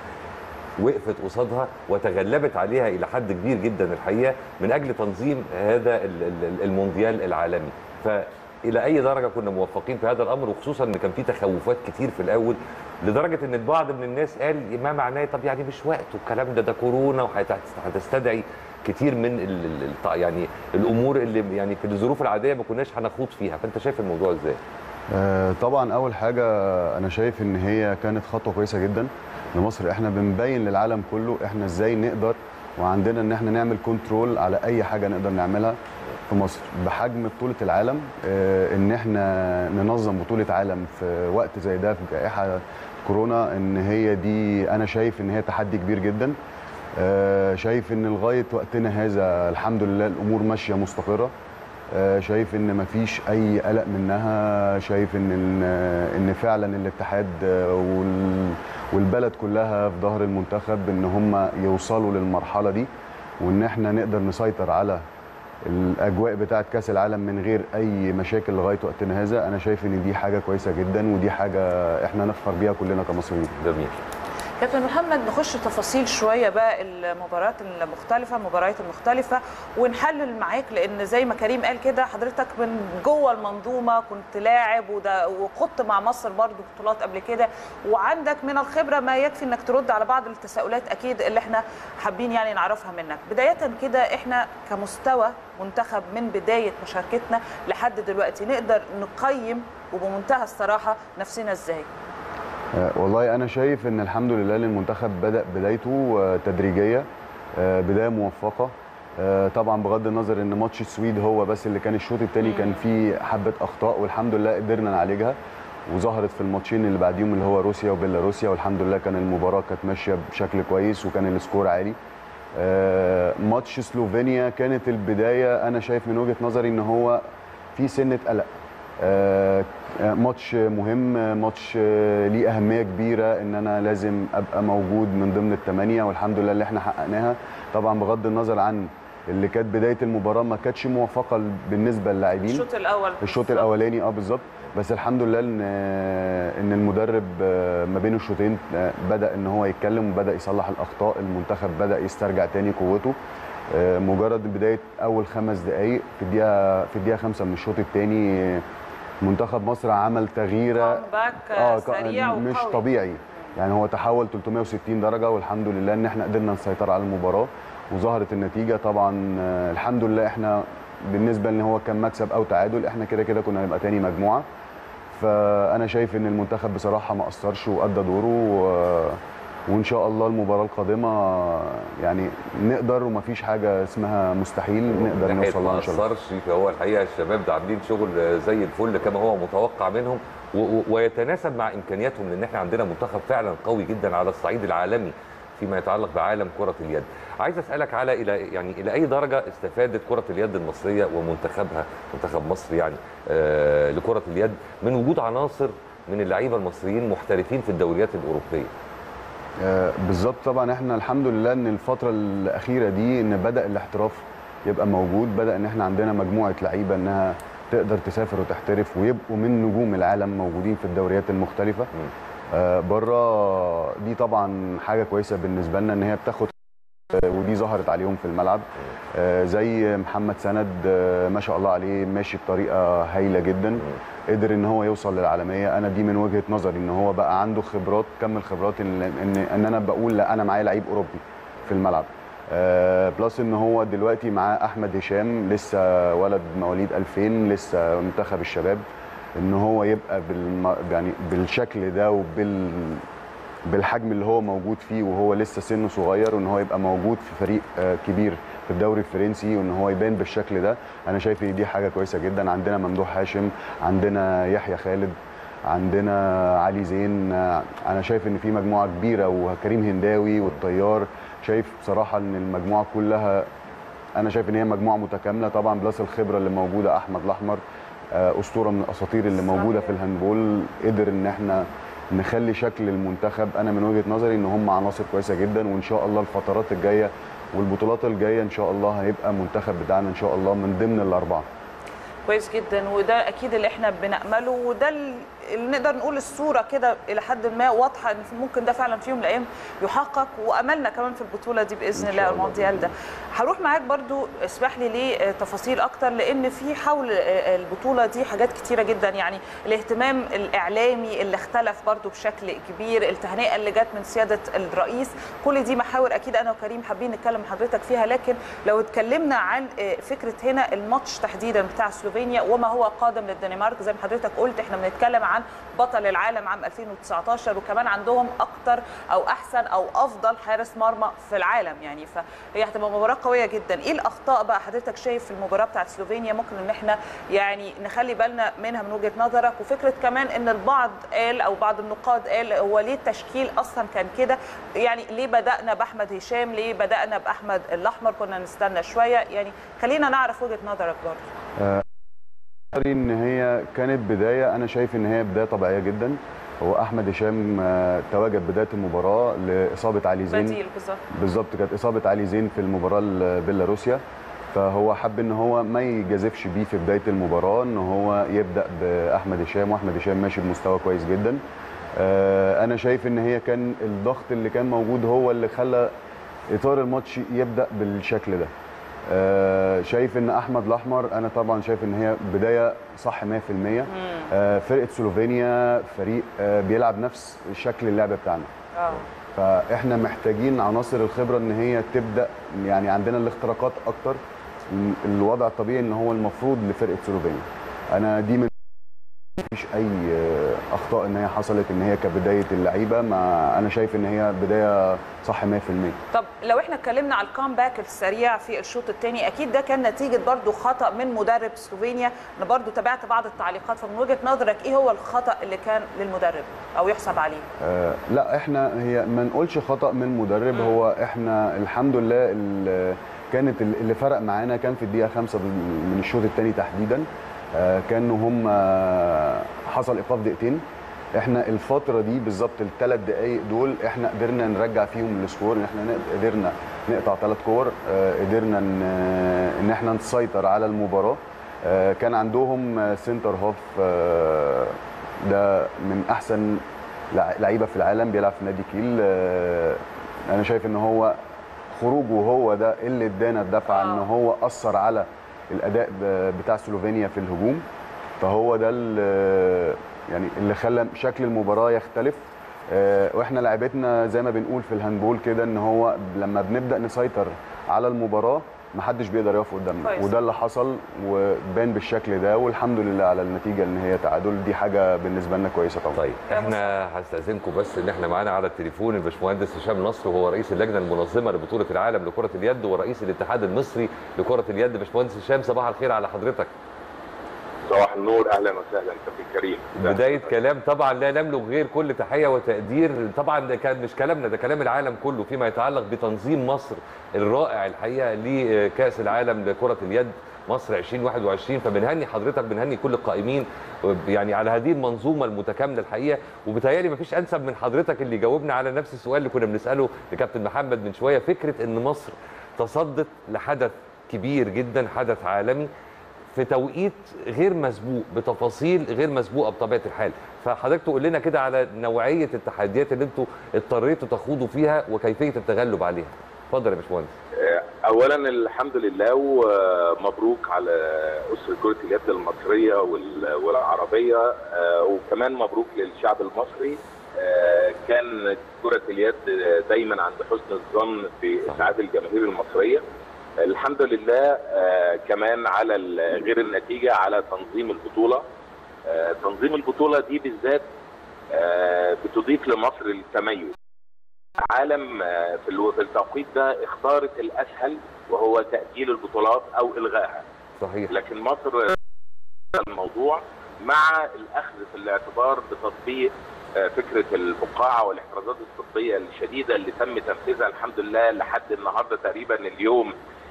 وقفت قصادها وتغلبت عليها الى حد كبير جدا الحقيقه من اجل تنظيم هذا ال- ال- المونديال العالمي فالى اي درجه كنا موفقين في هذا الامر وخصوصا ان كان في تخوفات كتير في الاول لدرجه ان البعض من الناس قال ما معناه طب يعني مش وقت والكلام ده ده كورونا وهتستدعي كتير من ال ال ال يعني الامور اللي يعني في الظروف العاديه ما كناش هنخوض فيها فانت شايف الموضوع ازاي؟ آه، طبعا اول حاجه انا شايف ان هي كانت خطوه كويسه جدا لمصر احنا بنبين للعالم كله احنا ازاي نقدر وعندنا ان احنا نعمل كنترول على اي حاجه نقدر نعملها في مصر بحجم بطوله العالم آه، ان احنا ننظم بطوله عالم في وقت زي ده في جائحه كورونا ان هي دي انا شايف ان هي تحدي كبير جدا آه، شايف ان لغايه وقتنا هذا الحمد لله الامور ماشيه مستقره آه، شايف ان مفيش اي قلق منها شايف ان ال- ان فعلا الاتحاد آه، وال- والبلد كلها في ظهر المنتخب ان هم يوصلوا للمرحله دي وان احنا نقدر نسيطر على الاجواء بتاعه كاس العالم من غير اي مشاكل لغايه وقتنا هذا انا شايف ان دي حاجه كويسه جدا ودي حاجه احنا نفخر بيها كلنا كمصريين جميل كابتن محمد نخش تفاصيل شويه بقى المباريات المختلفه المباريات المختلفه ونحلل معاك لان زي ما كريم قال كده حضرتك من جوه المنظومه كنت لاعب وده وخضت مع مصر برضو بطولات قبل كده وعندك من الخبره ما يكفي انك ترد على بعض التساؤلات اكيد اللي احنا حابين يعني نعرفها منك بدايه كده احنا كمستوى منتخب من بدايه مشاركتنا لحد دلوقتي نقدر نقيم وبمنتهى الصراحه نفسنا ازاي آه، والله انا شايف ان الحمد لله المنتخب بدا بدايته آه، تدريجيه آه، بدايه موفقه آه، طبعا بغض النظر ان ماتش السويد هو بس اللي كان الشوط الثاني كان فيه حبه اخطاء والحمد لله قدرنا نعالجها وظهرت في الماتشين اللي بعديهم اللي هو روسيا وبيلاروسيا والحمد لله كان المباراه كانت ماشيه بشكل كويس وكان السكور عالي آه، ماتش سلوفينيا كانت البدايه انا شايف من وجهه نظري ان هو في سنه قلق آه، آه، ماتش مهم آه، ماتش آه، ليه اهميه كبيره ان انا لازم ابقى موجود من ضمن الثمانيه والحمد لله اللي احنا حققناها طبعا بغض النظر عن اللي كانت بدايه المباراه ما كانتش موفقه بالنسبه للاعبين الشوط الاول الشوط الاولاني اه بالظبط بس الحمد لله ان ان المدرب آه، ما بين الشوطين آه، بدا ان هو يتكلم وبدا يصلح الاخطاء المنتخب بدا يسترجع تاني قوته آه، مجرد بدايه اول خمس دقائق في الدقيقه في الدقيقه خمسة من الشوط الثاني منتخب مصر عمل تغييره باك اه ك- سريع مش وقوي. طبيعي يعني هو تحول 360 درجه والحمد لله ان احنا قدرنا نسيطر على المباراه وظهرت النتيجه طبعا آه، الحمد لله احنا بالنسبه ان هو كان مكسب او تعادل احنا كده كده كنا هنبقى تاني مجموعه فانا شايف ان المنتخب بصراحه ما قصرش وادى دوره و... وان شاء الله المباراه القادمه يعني نقدر ومفيش حاجه اسمها مستحيل نقدر من ناحية نوصل لها ما ان شاء الله اثرش فهو الحقيقه الشباب ده عاملين شغل زي الفل كما هو متوقع منهم و- و- ويتناسب مع امكانياتهم لان احنا عندنا منتخب فعلا قوي جدا على الصعيد العالمي فيما يتعلق بعالم كره اليد. عايز اسالك على الى يعني الى اي درجه استفادت كره اليد المصريه ومنتخبها منتخب مصر يعني آه لكره اليد من وجود عناصر من اللعيبه المصريين محترفين في الدوريات الاوروبيه. آه، بالظبط طبعا احنا الحمد لله ان الفتره الاخيره دي ان بدا الاحتراف يبقى موجود بدا ان احنا عندنا مجموعه لعيبه انها تقدر تسافر وتحترف ويبقوا من نجوم العالم موجودين في الدوريات المختلفه آه، بره دي طبعا حاجه كويسه بالنسبه لنا ان هي بتاخد آه، ودي ظهرت عليهم في الملعب آه، زي محمد سند آه، ما شاء الله عليه ماشي بطريقه هايله جدا قدر ان هو يوصل للعالميه انا دي من وجهه نظري ان هو بقى عنده خبرات كم الخبرات ان ان, إن انا بقول لا انا معايا لعيب اوروبي في الملعب آه بلس ان هو دلوقتي معاه احمد هشام لسه ولد مواليد 2000 لسه منتخب الشباب ان هو يبقى بالم يعني بالشكل ده وبال بالحجم اللي هو موجود فيه وهو لسه سنه صغير وان هو يبقى موجود في فريق آه، كبير في الدوري الفرنسي وان هو يبان بالشكل ده انا شايف ان دي حاجه كويسه جدا عندنا ممدوح هاشم عندنا يحيى خالد عندنا علي زين آه، انا شايف ان في مجموعه كبيره وكريم هنداوي والطيار شايف بصراحه ان المجموعه كلها انا شايف ان هي مجموعه متكامله طبعا بلس الخبره اللي موجوده احمد الاحمر آه، اسطوره من الاساطير اللي موجوده في الهاندبول قدر ان احنا نخلي شكل المنتخب انا من وجهه نظري ان هم عناصر كويسه جدا وان شاء الله الفترات الجايه والبطولات الجايه ان شاء الله هيبقى المنتخب بتاعنا ان شاء الله من ضمن الاربعه كويس جدا وده اكيد اللي احنا بنامله وده اللي نقدر نقول الصوره كده الى حد ما واضحه ان ممكن ده فعلا في يوم من الايام يحقق واملنا كمان في البطوله دي باذن الله المونديال ده هروح معاك برضو اسمح لي لتفاصيل اكتر لان في حول البطوله دي حاجات كتيره جدا يعني الاهتمام الاعلامي اللي اختلف برضو بشكل كبير التهنئه اللي جت من سياده الرئيس كل دي محاور اكيد انا وكريم حابين نتكلم مع حضرتك فيها لكن لو اتكلمنا عن فكره هنا الماتش تحديدا بتاع سلوفينيا وما هو قادم للدنمارك زي ما حضرتك قلت احنا بنتكلم عن بطل العالم عام 2019 وكمان عندهم اكتر او احسن او افضل حارس مرمى في العالم يعني فهي هتبقى مباراه قويه جدا ايه الاخطاء بقى حضرتك شايف في المباراه بتاعت سلوفينيا ممكن ان احنا يعني نخلي بالنا منها من وجهه نظرك وفكره كمان ان البعض قال او بعض النقاد قال هو ليه التشكيل اصلا كان كده يعني ليه بدانا باحمد هشام ليه بدانا باحمد الاحمر كنا نستنى شويه يعني خلينا نعرف وجهه نظرك برضه آه، ان هي كانت بدايه انا شايف ان هي بدايه طبيعيه جدا هو احمد هشام آه، تواجد بدايه المباراه لاصابه علي زين بديل بالظبط بالظبط كانت اصابه علي زين في المباراه البيلاروسيا فهو حب ان هو ما يجازفش بيه في بدايه المباراه ان هو يبدا باحمد هشام واحمد هشام ماشي بمستوى كويس جدا آه، انا شايف ان هي كان الضغط اللي كان موجود هو اللي خلى اطار الماتش يبدا بالشكل ده آه، شايف ان احمد الاحمر انا طبعا شايف ان هي بدايه صح 100% آه، فرقه سلوفينيا فريق آه، بيلعب نفس شكل اللعب بتاعنا اه فاحنا محتاجين عناصر الخبره ان هي تبدا يعني عندنا الاختراقات اكتر م- الوضع الطبيعي ان هو المفروض لفرقه سلوفينيا انا دي من مفيش اي آه، اخطاء ان هي حصلت ان هي كبدايه اللعيبه ما انا شايف ان هي بدايه صح 100% طب لو احنا اتكلمنا على الكامباك السريع في الشوط الثاني اكيد ده كان نتيجه برضو خطا من مدرب سلوفينيا انا برضو تابعت بعض التعليقات فمن وجهه نظرك ايه هو الخطا اللي كان للمدرب او يحسب عليه آه لا احنا هي ما نقولش خطا من مدرب هو احنا الحمد لله ال- كانت ال- اللي فرق معانا كان في الدقيقه خمسة من الشوط الثاني تحديدا آه، كانوا هم حصل ايقاف دقيقتين احنا الفتره دي بالظبط الثلاث دقائق دول احنا قدرنا نرجع فيهم السكور ان احنا نق- قدرنا نقطع ثلاث كور آه، قدرنا ان ان احنا نسيطر على المباراه آه، كان عندهم آه، سنتر هاف آه، ده من احسن لع- لعيبه في العالم بيلعب في نادي كيل آه، انا شايف ان هو خروجه هو ده اللي ادانا الدفعه ان هو اثر على الاداء ب- بتاع سلوفينيا في الهجوم فهو ده اللي يعني اللي خلى شكل المباراه يختلف آه، واحنا لعبتنا زي ما بنقول في الهاندبول كده ان هو لما بنبدا نسيطر على المباراه محدش بيقدر يقف قدامنا كويس. وده اللي حصل وبان بالشكل ده والحمد لله على النتيجه ان هي تعادل دي حاجه بالنسبه لنا كويسه طبعا طيب احنا هستاذنكم بس ان احنا معانا على التليفون الباشمهندس هشام نصر وهو رئيس اللجنه المنظمه لبطوله العالم لكره اليد ورئيس الاتحاد المصري لكره اليد باشمهندس هشام صباح الخير على حضرتك صباح النور اهلا وسهلا كابتن كريم بدايه كلام طبعا لا نملك غير كل تحيه وتقدير طبعا ده كان مش كلامنا ده كلام العالم كله فيما يتعلق بتنظيم مصر الرائع الحقيقه لكاس العالم لكره اليد مصر 2021 فبنهني حضرتك بنهني كل القائمين يعني على هذه المنظومه المتكامله الحقيقه وبالتالي مفيش انسب من حضرتك اللي جاوبنا على نفس السؤال اللي كنا بنساله لكابتن محمد من شويه فكره ان مصر تصدت لحدث كبير جدا حدث عالمي في توقيت غير مسبوق بتفاصيل غير مسبوقه بطبيعه الحال فحضرتك تقول لنا كده على نوعيه التحديات اللي انتوا اضطريتوا تخوضوا فيها وكيفيه التغلب عليها اتفضل يا باشمهندس اولا الحمد لله ومبروك على اسره كره اليد المصريه وال- والعربيه آه، وكمان مبروك للشعب المصري آه، كان كره اليد دايما عند حسن الظن في اسعاد الجماهير المصريه الحمد لله آه، كمان على ال- غير النتيجه على تنظيم البطوله آه، تنظيم البطوله دي بالذات آه، بتضيف لمصر التميز العالم آه، في الو- في التوقيت ده اختارت الاسهل وهو تاجيل البطولات او الغائها صحيح لكن مصر الموضوع مع الاخذ في الاعتبار بتطبيق آه، فكره الفقاعه والاحترازات الطبيه الشديده اللي تم تنفيذها الحمد لله لحد النهارده تقريبا اليوم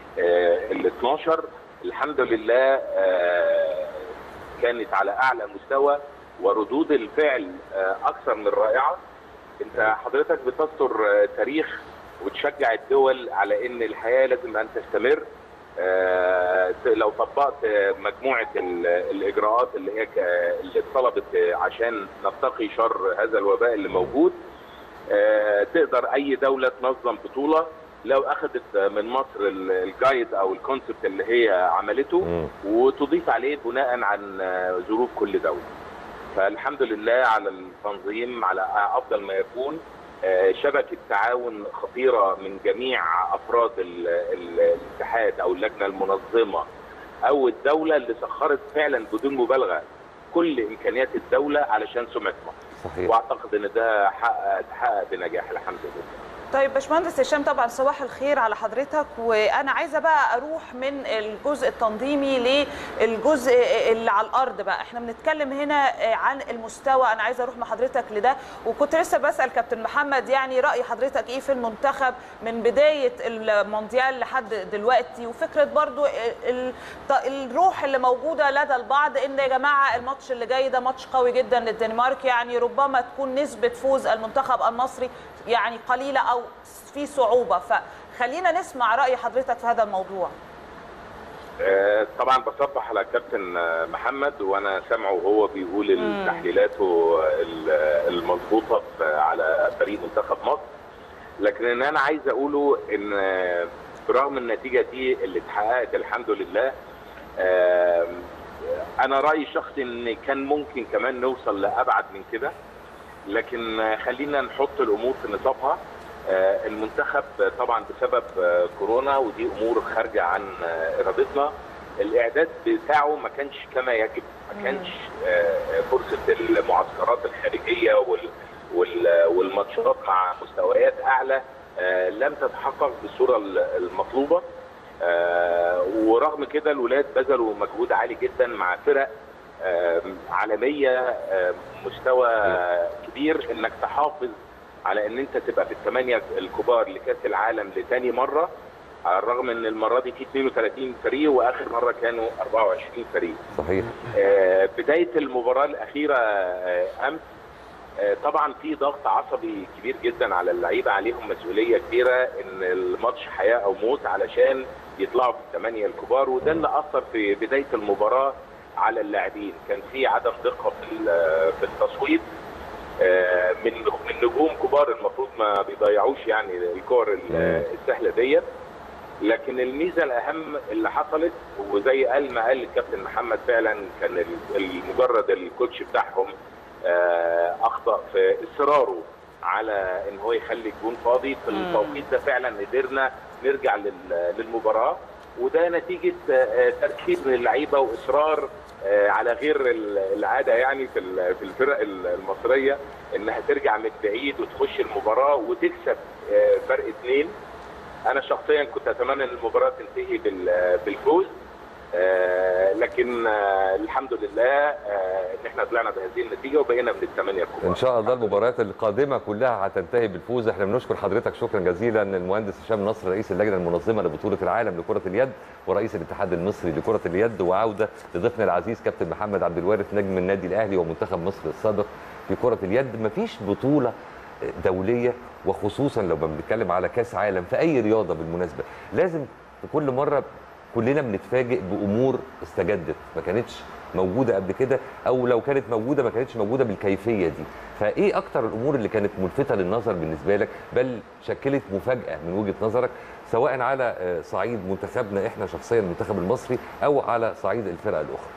ال 12 الحمد لله آه، كانت على اعلى مستوى وردود الفعل آه، اكثر من رائعه انت حضرتك بتذكر آه، تاريخ وتشجع الدول على ان الحياه لازم ان تستمر آه، لو طبقت آه، مجموعه ال- الاجراءات اللي هي ك- اللي اتطلبت آه، عشان نتقي شر هذا الوباء اللي موجود آه، تقدر اي دوله تنظم بطوله لو اخذت من مصر ال- الجايد او الكونسبت اللي هي عملته وتضيف عليه بناء عن آه، ظروف كل دوله. فالحمد لله على التنظيم على افضل ما يكون آه، شبكه تعاون خطيره من جميع افراد ال- ال- الاتحاد او اللجنه المنظمه او الدوله اللي سخرت فعلا بدون مبالغه كل امكانيات الدوله علشان سمعه مصر. صحيح. واعتقد ان ده حقق تحقق بنجاح الحمد لله. طيب باشمهندس هشام طبعا صباح الخير على حضرتك وانا عايزه بقى اروح من الجزء التنظيمي للجزء اللي على الارض بقى احنا بنتكلم هنا عن المستوى انا عايزه اروح مع حضرتك لده وكنت لسه بسال كابتن محمد يعني راي حضرتك ايه في المنتخب من بدايه المونديال لحد دلوقتي وفكره برضو ال- الروح اللي موجوده لدى البعض ان يا جماعه الماتش اللي جاي ده ماتش قوي جدا للدنمارك يعني ربما تكون نسبه فوز المنتخب المصري يعني قليله او في صعوبه فخلينا نسمع راي حضرتك في هذا الموضوع آه، طبعا بصبح على كابتن آه، محمد وانا سامعه وهو بيقول مم. تحليلاته ال- المضبوطه ف- على فريق منتخب مصر لكن ان انا عايز اقوله ان آه، برغم النتيجه دي اللي اتحققت الحمد لله آه، انا رايي الشخصي ان كان ممكن كمان نوصل لابعد من كده لكن آه، خلينا نحط الامور في نصابها آه، المنتخب طبعا بسبب آه، كورونا ودي امور خارجه عن آه، ارادتنا الاعداد بتاعه ما كانش كما يجب ما كانش آه، فرصه المعسكرات الخارجيه وال وال- والماتشات مع مستويات اعلى آه، لم تتحقق بالصوره ال- المطلوبه آه، ورغم كده الولاد بذلوا مجهود عالي جدا مع فرق آه، عالميه آه، مستوى كبير انك تحافظ على ان انت تبقى في الثمانيه الكبار لكاس العالم لتاني مره على الرغم ان المره دي في 32 فريق واخر مره كانوا 24 فريق صحيح آه، بدايه المباراه الاخيره آه، امس آه، طبعا في ضغط عصبي كبير جدا على اللعيبه عليهم مسؤوليه كبيره ان الماتش حياه او موت علشان يطلعوا في الثمانيه الكبار وده اللي اثر في بدايه المباراه على اللاعبين كان في عدم دقه في ال- في التصويت آه، من من نجوم كبار المفروض ما بيضيعوش يعني الكور ال- السهله ديت لكن الميزه الاهم اللي حصلت وزي قال ما قال الكابتن محمد فعلا كان ال- المجرد الكوتش بتاعهم آه، اخطا في اصراره على ان هو يخلي الجون فاضي في مم. التوقيت ده فعلا قدرنا نرجع لل- للمباراه وده نتيجه آه، تركيز من اللعيبه واصرار آه، على غير ال- العاده يعني في ال- في الفرق ال- المصريه انها ترجع من بعيد وتخش المباراه وتكسب آه، فرق اثنين انا شخصيا كنت اتمنى ان المباراه تنتهي بال- بالفوز آه، لكن آه، الحمد لله آه، ان احنا طلعنا بهذه النتيجه وبقينا من الثمانيه الكبار ان شاء الله المباريات القادمه كلها هتنتهي بالفوز احنا بنشكر حضرتك شكرا جزيلا المهندس هشام نصر رئيس اللجنه المنظمه لبطوله العالم لكره اليد ورئيس الاتحاد المصري لكره اليد وعوده لضيفنا العزيز كابتن محمد عبد الوارث نجم النادي الاهلي ومنتخب مصر السابق في كره اليد مفيش بطوله دوليه وخصوصا لو بنتكلم على كاس عالم في اي رياضه بالمناسبه لازم في كل مره كلنا بنتفاجئ بامور استجدت ما كانتش موجوده قبل كده او لو كانت موجوده ما كانتش موجوده بالكيفيه دي فايه اكتر الامور اللي كانت ملفته للنظر بالنسبه لك بل شكلت مفاجاه من وجهه نظرك سواء على آه، صعيد منتخبنا احنا شخصيا المنتخب المصري او على صعيد الفرق الاخرى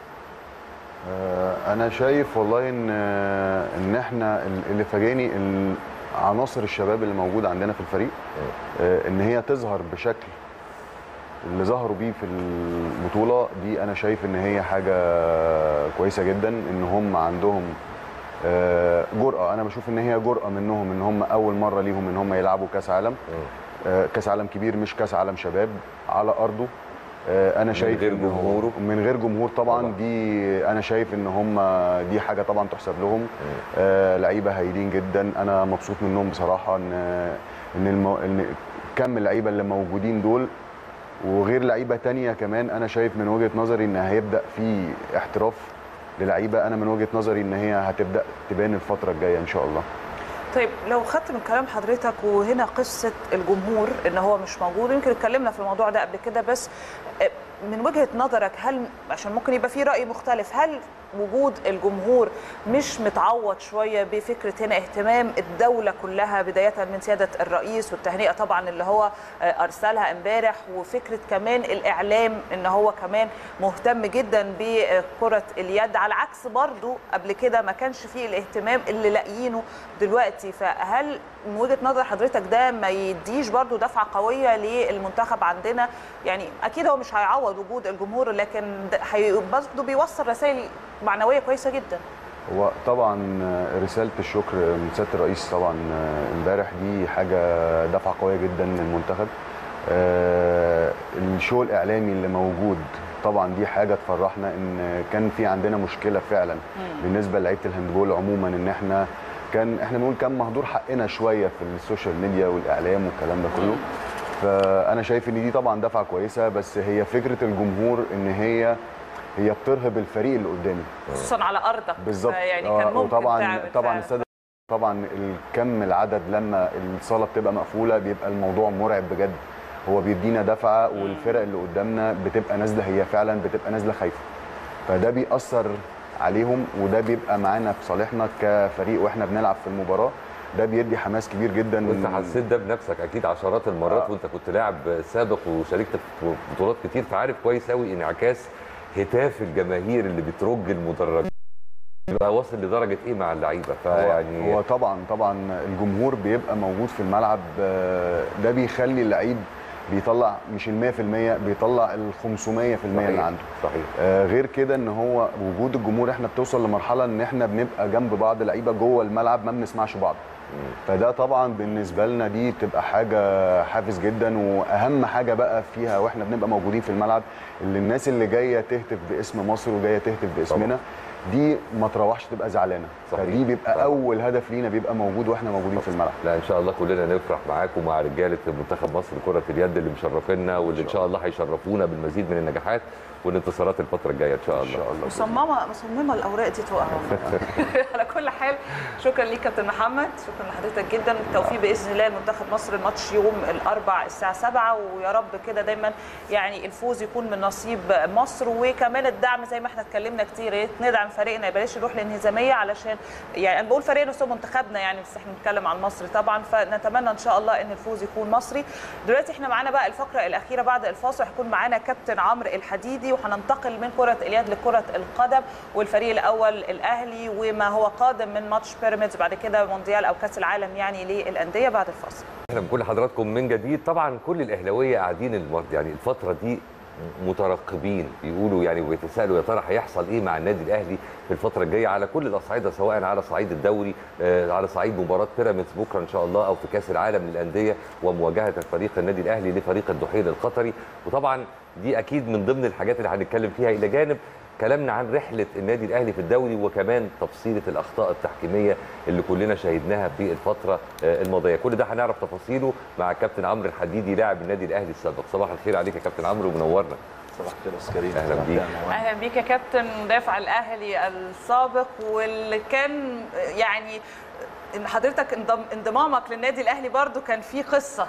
آه، انا شايف والله ان آه، ان احنا ال- اللي فاجئني ال- عناصر الشباب اللي موجوده عندنا في الفريق آه، ان هي تظهر بشكل اللي ظهروا بيه في البطوله دي انا شايف ان هي حاجه كويسه جدا ان هم عندهم آه، جرأه انا بشوف ان هي جرأه منهم ان هم اول مره ليهم ان هم يلعبوا كاس عالم آه، كاس عالم كبير مش كاس عالم شباب على ارضه آه، انا من شايف غير إن هو- جمهوره. من غير جمهور طبعا, طبعا. دي انا شايف ان هم دي حاجه طبعا تحسب لهم آه لعيبه هايلين جدا انا مبسوط منهم بصراحه ان ان المو... ان كم اللعيبه اللي موجودين دول وغير لعيبه تانية كمان انا شايف من وجهه نظري ان هيبدا في احتراف للعيبه انا من وجهه نظري ان هي هتبدا تبان الفتره الجايه ان شاء الله طيب لو خدت من كلام حضرتك وهنا قصه الجمهور ان هو مش موجود يمكن اتكلمنا في الموضوع ده قبل كده بس آه، من وجهه نظرك هل عشان ممكن يبقى في راي مختلف هل وجود الجمهور مش متعوض شويه بفكره هنا اهتمام الدوله كلها بدايه من سياده الرئيس والتهنئه طبعا اللي هو آه، ارسلها امبارح وفكره كمان الاعلام ان هو كمان مهتم جدا بكره اليد على عكس برضو قبل كده ما كانش فيه الاهتمام اللي لاقيينه دلوقتي فهل من وجهه نظر حضرتك ده ما يديش برضو دفعه قويه للمنتخب عندنا يعني اكيد هو مش هيعوض وجود الجمهور لكن ده هي- برضو بيوصل رسائل معنويه كويسه جدا هو طبعا رساله الشكر من سياده الرئيس طبعا امبارح دي حاجه دفعه قويه جدا للمنتخب آه، الشو الاعلامي اللي موجود طبعا دي حاجه تفرحنا ان كان في عندنا مشكله فعلا بالنسبه لعيبه الهاندبول عموما ان احنا كان احنا بنقول كان مهدور حقنا شويه في السوشيال ميديا والاعلام والكلام ده كله فانا شايف ان دي طبعا دفعه كويسه بس هي فكره الجمهور ان هي هي بترهب الفريق اللي قدامي خصوصا على ارضك بالظبط يعني آه، كان ممكن وطبعا تعمل طبعا فعلاً. الساده طبعا الكم العدد لما الصاله بتبقى مقفوله بيبقى الموضوع مرعب بجد هو بيدينا دفعه والفرق اللي قدامنا بتبقى نازله هي فعلا بتبقى نازله خايفه فده بيأثر عليهم وده بيبقى معانا في صالحنا كفريق واحنا بنلعب في المباراه ده بيدي حماس كبير جدا وانت حسيت ده بنفسك اكيد عشرات المرات آه. وانت كنت لاعب سابق وشاركت في بطولات كتير فعارف كويس قوي انعكاس هتاف الجماهير اللي بترج المدرجين بقى واصل لدرجه ايه مع اللعيبه فيعني هو طبعا طبعا الجمهور بيبقى موجود في الملعب آه، ده بيخلي اللعيب بيطلع مش ال 100% بيطلع ال 500% اللي صحيح، عنده صحيح آه غير كده ان هو وجود الجمهور احنا بتوصل لمرحله ان احنا بنبقى جنب بعض لعيبه جوه الملعب ما بنسمعش بعض فده طبعا بالنسبه لنا دي بتبقى حاجه حافز جدا واهم حاجه بقى فيها واحنا بنبقى موجودين في الملعب اللي الناس اللي جايه تهتف باسم مصر وجايه تهتف باسمنا دي ما تروحش تبقى زعلانه صحيح. فدي بيبقى طبعا. اول هدف لينا بيبقى موجود واحنا موجودين في الملعب لا ان شاء الله كلنا نفرح معاكم ومع رجاله منتخب مصر لكره اليد اللي مشرفينا واللي ان شاء الله هيشرفونا بالمزيد من النجاحات والانتصارات الفتره الجايه ان شاء الله ان شاء الله مصممه مصممه الاوراق دي تقع على كل حال شكرا ليك كابتن محمد شكرا لحضرتك جدا التوفيق باذن الله لمنتخب مصر الماتش يوم الاربع الساعه 7 ويا رب كده دايما يعني الفوز يكون من نصيب مصر وكمان الدعم زي ما احنا اتكلمنا كتير يا ريت ندعم فريقنا بلاش نروح للانهزاميه علشان يعني انا بقول فريقنا بس هو منتخبنا يعني بس احنا بنتكلم عن مصر طبعا فنتمنى ان شاء الله ان الفوز يكون مصري دلوقتي احنا معانا بقى الفقره الاخيره بعد الفاصل هيكون معانا كابتن عمرو الحديدي وهننتقل من كره اليد لكره القدم والفريق الاول الاهلي وما هو قادم من ماتش بيراميدز بعد كده مونديال او كاس العالم يعني للانديه بعد الفاصل اهلا بكل حضراتكم من جديد طبعا كل الاهلاويه قاعدين المر... يعني الفتره دي مترقبين بيقولوا يعني ويتساءلوا يا ترى هيحصل ايه مع النادي الاهلي في الفتره الجايه على كل الاصعده سواء على صعيد الدوري آه، على صعيد مباراه بيراميدز بكره ان شاء الله او في كاس العالم للانديه ومواجهه فريق النادي الاهلي لفريق الدحيل القطري وطبعا دي اكيد من ضمن الحاجات اللي هنتكلم فيها الى جانب كلامنا عن رحله النادي الاهلي في الدوري وكمان تفصيله الاخطاء التحكيميه اللي كلنا شاهدناها في الفتره آه، الماضيه كل ده هنعرف تفاصيله مع كابتن عمرو الحديدي لاعب النادي الاهلي السابق صباح الخير عليك يا كابتن عمرو ومنورنا صباح الخير يا استاذ كريم اهلا بيك اهلا بيك يا كابتن مدافع الاهلي السابق واللي كان يعني ان حضرتك انضم انضمامك للنادي الاهلي برضو كان فيه قصه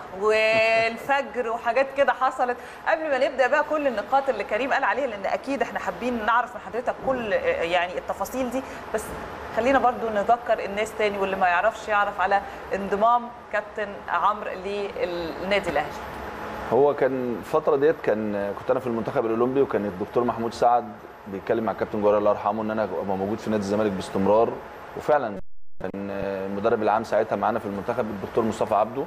والفجر وحاجات كده حصلت قبل ما نبدا بقى كل النقاط اللي كريم قال عليها لان اكيد احنا حابين نعرف من حضرتك كل يعني التفاصيل دي بس خلينا برضو نذكر الناس تاني واللي ما يعرفش يعرف على انضمام كابتن عمرو للنادي الاهلي هو كان الفتره ديت كان كنت انا في المنتخب الاولمبي وكان الدكتور محمود سعد بيتكلم مع الكابتن جوهر الله يرحمه ان انا ابقى موجود في نادي الزمالك باستمرار وفعلا كان المدرب العام ساعتها معانا في المنتخب الدكتور مصطفى عبده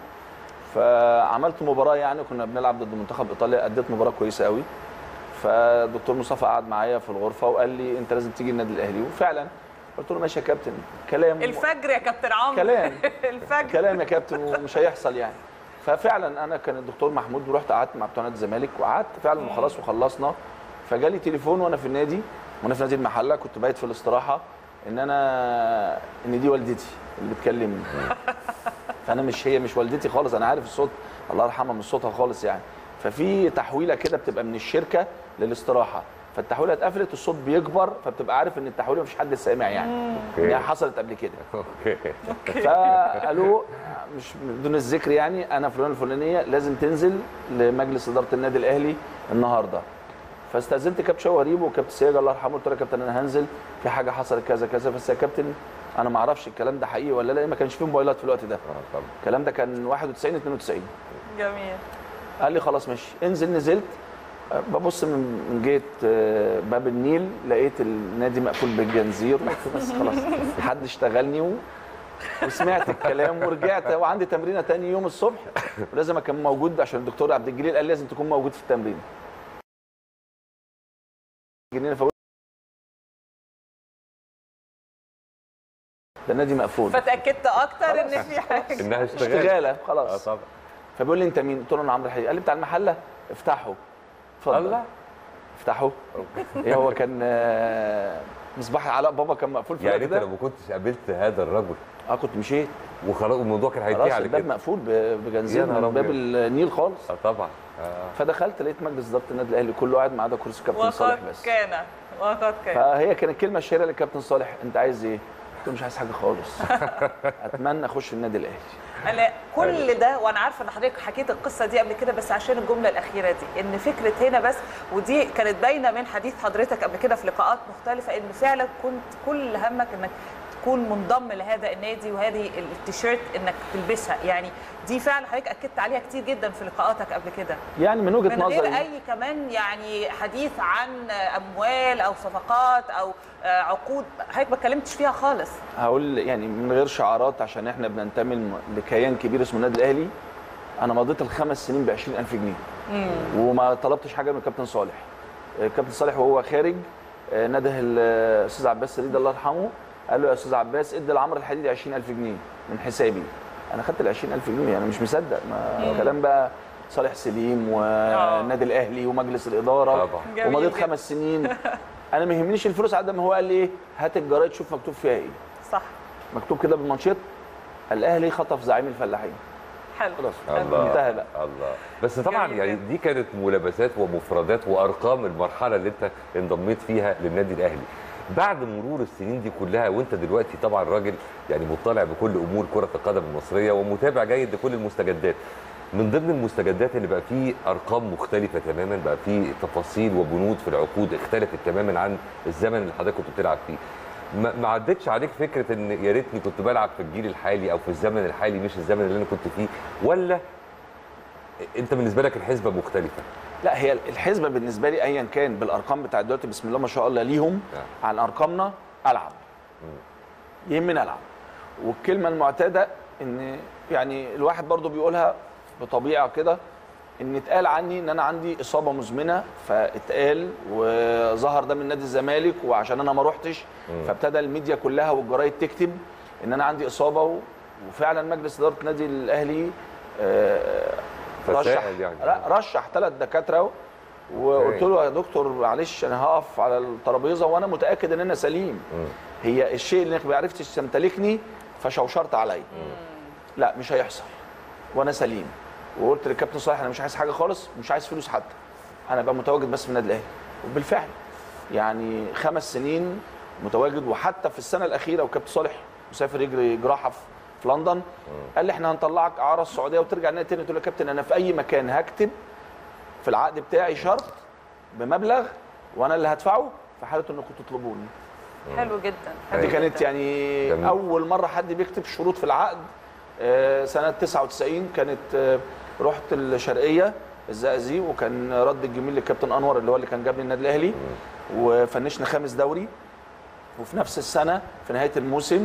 فعملت مباراه يعني كنا بنلعب ضد منتخب ايطاليا اديت مباراه كويسه قوي فالدكتور مصطفى قعد معايا في الغرفه وقال لي انت لازم تيجي النادي الاهلي وفعلا قلت له ماشي يا كابتن كلام الفجر يا كابتن عمرو كلام. الفجر كلام يا كابتن ومش هيحصل يعني ففعلا انا كان الدكتور محمود ورحت قعدت مع بتوع نادي الزمالك وقعدت فعلا وخلاص وخلصنا فجالي تليفون وانا في النادي وانا في نادي المحله كنت بايت في الاستراحه ان انا ان دي والدتي اللي بتكلمني فانا مش هي مش والدتي خالص انا عارف الصوت الله يرحمها من صوتها خالص يعني ففي تحويله كده بتبقى من الشركه للاستراحه فالتحويله اتقفلت الصوت بيكبر فبتبقى عارف ان التحويله مفيش حد سامع يعني أوكي. يعني حصلت قبل كده اوكي فقالوا مش بدون الذكر يعني انا فلان الفلانيه لازم تنزل لمجلس اداره النادي الاهلي النهارده فاستاذنت كابتن شوقي غريب وكابتن سياج الله يرحمه قلت له يا كابتن انا هنزل في حاجه حصلت كذا كذا بس يا كابتن انا ما اعرفش الكلام ده حقيقي ولا لا ما كانش فيه موبايلات في الوقت ده الكلام ده كان 91 92 جميل قال لي خلاص ماشي انزل نزلت أه، ببص من من جهه أه، باب النيل لقيت النادي مقفول بالجنزير قلت بس خلاص حد اشتغلني و... وسمعت الكلام ورجعت وعندي تمرينه تاني يوم الصبح ولازم اكون موجود عشان الدكتور عبد الجليل قال لي لازم تكون موجود في التمرين جنينه فوق ده النادي مقفول فتاكدت اكتر ان في حاجه انها اشتغالة. اشتغاله خلاص طبعا فبيقول لي انت مين؟ قلت له انا عمرو الحقيقي قال لي بتاع المحله افتحه اتفضل الله افتحه ايه هو كان آه، مصباح علاء بابا كان مقفول في يعني الوقت انت ده لو ما كنتش قابلت هذا الرجل اه كنت مشيت وخلاص الموضوع كان هينتهي خلاص على الباب كده مقفول ب- بجنزير يا نهار من باب أبيض. النيل خالص اه طبعا آه. فدخلت لقيت مجلس اداره النادي الاهلي كله قاعد ما عدا كرسي كابتن صالح وقد بس كان وقد كان فهي كانت الكلمه الشهيره للكابتن صالح انت عايز ايه؟ قلت له مش عايز حاجه خالص اتمنى اخش النادي الاهلي انا كل ده وانا عارفه ان حضرتك حكيت القصه دي قبل كده بس عشان الجمله الاخيره دي ان فكره هنا بس ودي كانت باينه من حديث حضرتك قبل كده في لقاءات مختلفه ان فعلا كنت كل همك انك تكون منضم لهذا النادي وهذه التيشيرت انك تلبسها يعني دي فعلا حضرتك اكدت عليها كتير جدا في لقاءاتك قبل كده يعني من وجهه من غير نظري اي كمان يعني حديث عن اموال او صفقات او آه، عقود حضرتك ما اتكلمتش فيها خالص هقول يعني من غير شعارات عشان احنا بننتمي لم- لكيان كبير اسمه النادي الاهلي انا مضيت الخمس سنين ب 20000 جنيه وما طلبتش حاجه من الكابتن صالح الكابتن صالح وهو خارج آه، نده الاستاذ عباس سريد الله يرحمه قال له يا استاذ عباس ادي لعمرو الحديدي 20000 جنيه من حسابي انا خدت ال 20000 جنيه انا مش مصدق ما مم. كلام بقى صالح سليم والنادي الاهلي ومجلس الاداره طبعا. ومضيت جميل خمس سنين انا ما يهمنيش الفلوس على قد ما هو قال لي ايه هات الجرايد شوف مكتوب فيها ايه صح مكتوب كده بالمانشيت الاهلي خطف زعيم الفلاحين حلو خلاص الله انتهى بقى الله بس طبعا جميل يعني دي كانت ملابسات ومفردات وارقام المرحله اللي انت انضميت فيها للنادي الاهلي بعد مرور السنين دي كلها وانت دلوقتي طبعا راجل يعني مطلع بكل امور كره القدم المصريه ومتابع جيد لكل المستجدات من ضمن المستجدات اللي بقى فيه ارقام مختلفه تماما بقى فيه تفاصيل وبنود في العقود اختلفت تماما عن الزمن اللي حضرتك كنت بتلعب فيه ما ما عدتش عليك فكره ان يا ريتني كنت بلعب في الجيل الحالي او في الزمن الحالي مش الزمن اللي انا كنت فيه ولا انت بالنسبه لك الحسبه مختلفه لا هي الحسبه بالنسبه لي ايا كان بالارقام بتاعت دلوقتي بسم الله ما شاء الله ليهم عن ارقامنا العب يهمني العب والكلمه المعتاده ان يعني الواحد برضو بيقولها بطبيعه كده ان اتقال عني ان انا عندي اصابه مزمنه فاتقال وظهر ده من نادي الزمالك وعشان انا ما روحتش مم. فابتدى الميديا كلها والجرايد تكتب ان انا عندي اصابه و- وفعلا مجلس اداره النادي الاهلي آه، رشح فسائل يعني. لا رشح ثلاث دكاتره وقلت له يا دكتور معلش انا هقف على الترابيزه وانا متاكد ان انا سليم هي الشيء اللي ما عرفتش تمتلكني فشوشرت عليا لا مش هيحصل وانا سليم وقلت للكابتن صالح انا مش عايز حاجه خالص مش عايز فلوس حتى انا ابقى متواجد بس في النادي الاهلي وبالفعل يعني خمس سنين متواجد وحتى في السنه الاخيره وكابتن صالح مسافر يجري جراحه في في لندن قال لي احنا هنطلعك اعاره السعوديه وترجع النادي تاني قلت له يا كابتن انا في اي مكان هكتب في العقد بتاعي شرط بمبلغ وانا اللي هدفعه في حاله انكم تطلبوني حلو جدا حلو دي كانت جداً. يعني جميل. اول مره حد بيكتب شروط في العقد آه، سنه 99 كانت آه، رحت الشرقيه الزقازيق وكان رد الجميل للكابتن انور اللي هو اللي كان جابني النادي الاهلي وفنشنا خامس دوري وفي نفس السنه في نهايه الموسم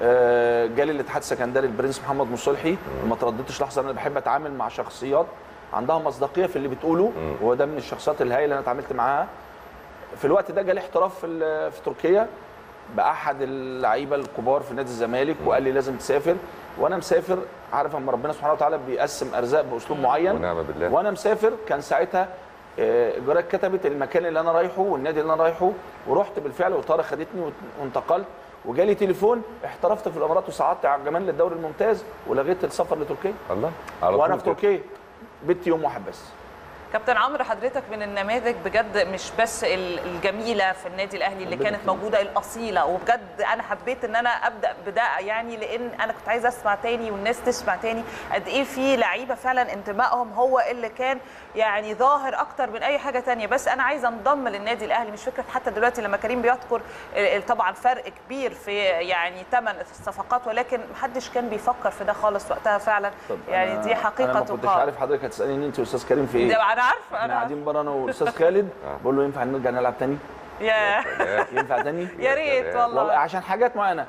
آه، جالي الاتحاد السكندري البرنس محمد مصلحي وما ترددتش لحظه انا بحب اتعامل مع شخصيات عندها مصداقيه في اللي بتقوله وهو ده من الشخصيات الهائله اللي انا اتعاملت معاها في الوقت ده جالي احتراف في ال- في تركيا باحد اللعيبه الكبار في نادي الزمالك وقال لي لازم تسافر وانا مسافر عارف اما ربنا سبحانه وتعالى بيقسم ارزاق باسلوب معين ونعم بالله وانا مسافر كان ساعتها آه، الجرايد كتبت المكان اللي انا رايحه والنادي اللي انا رايحه ورحت بالفعل وطاره خدتني وت- وانتقلت وجالي تليفون احترفت في الامارات وصعدت على كمان للدوري الممتاز ولغيت السفر لتركيا الله على وانا طول في كده. تركيا بيت يوم واحد بس كابتن عمرو حضرتك من النماذج بجد مش بس ال- الجميله في النادي الاهلي اللي ربنا كانت يخليك. موجوده الاصيله وبجد انا حبيت ان انا ابدا بده يعني لان انا كنت عايزه اسمع تاني والناس تسمع تاني قد ايه في لعيبه فعلا انتمائهم هو اللي كان يعني ظاهر اكتر من اي حاجه تانية بس انا عايزه انضم للنادي الاهلي مش فكره حتى دلوقتي لما كريم بيذكر ال- ال- طبعا فرق كبير في يعني ثمن الصفقات ولكن محدش كان بيفكر في ده خالص وقتها فعلا يعني أنا- دي حقيقه انا ما كنتش تقال. عارف حضرتك هتساليني انت واستاذ كريم في ايه ده انا عارفه احنا انا قاعدين بره انا والاستاذ خالد بقول له ينفع نرجع نلعب تاني يا ينفع تاني يا ريت والله. عشان حاجات معينه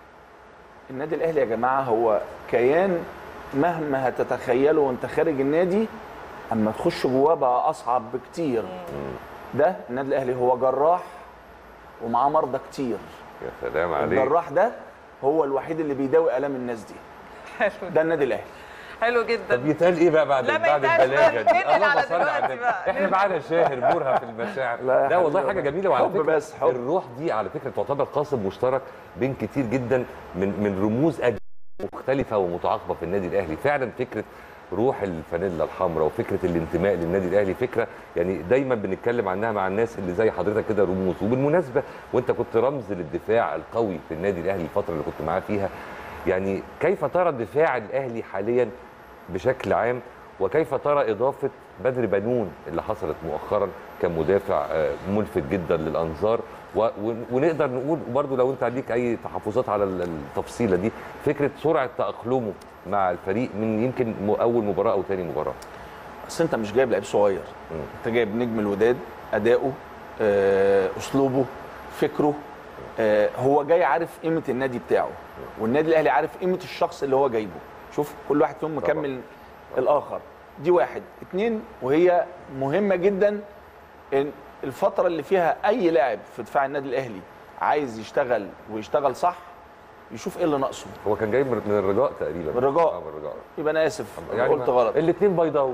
النادي الاهلي يا جماعه هو كيان مهما هتتخيله وانت خارج النادي اما تخش جواه بقى اصعب بكتير ده النادي الاهلي هو جراح ومعاه مرضى كتير يا سلام عليك الجراح ده هو الوحيد اللي بيداوي الام الناس دي حلو ده النادي الاهلي حلو جدا طب يتقال ايه بقى بعد لا ما بعد يتقالش البلاغه بقى، دي ننقل اللهم على صل على دلوقتي النبي بقى، احنا معانا شاهر مرهف المشاعر لا يا لا والله حبيبي حاجه جميله وعلى حب فكره بس، حب. الروح دي على فكره تعتبر قاسم مشترك بين كتير جدا من من رموز أجيال مختلفه ومتعاقبه في النادي الاهلي فعلا فكره روح الفانيلا الحمراء وفكره الانتماء للنادي الاهلي فكره يعني دايما بنتكلم عنها مع الناس اللي زي حضرتك كده رموز وبالمناسبه وانت كنت رمز للدفاع القوي في النادي الاهلي الفتره اللي كنت معاه فيها يعني كيف ترى الدفاع الاهلي حاليا بشكل عام وكيف ترى اضافه بدر بنون اللي حصلت مؤخرا كمدافع آه، ملفت جدا للانظار و- و- ونقدر نقول برضو لو انت عندك اي تحفظات على ال- التفصيله دي فكره سرعه تاقلمه مع الفريق من يمكن م- اول مباراه او ثاني مباراه بس انت مش جايب لعيب صغير انت جايب نجم الوداد اداؤه آه، اسلوبه فكره آه، هو جاي عارف قيمه النادي بتاعه والنادي الاهلي عارف قيمه الشخص اللي هو جايبه شوف كل واحد فيهم مكمل الاخر دي واحد اتنين وهي مهمه جدا ان الفتره اللي فيها اي لاعب في دفاع النادي الاهلي عايز يشتغل ويشتغل صح يشوف ايه اللي ناقصه هو كان جاي من من الرجاء تقريبا من الرجاء. آه، من الرجاء يبقى انا اسف يعني قلت غلط الاثنين بيضاوي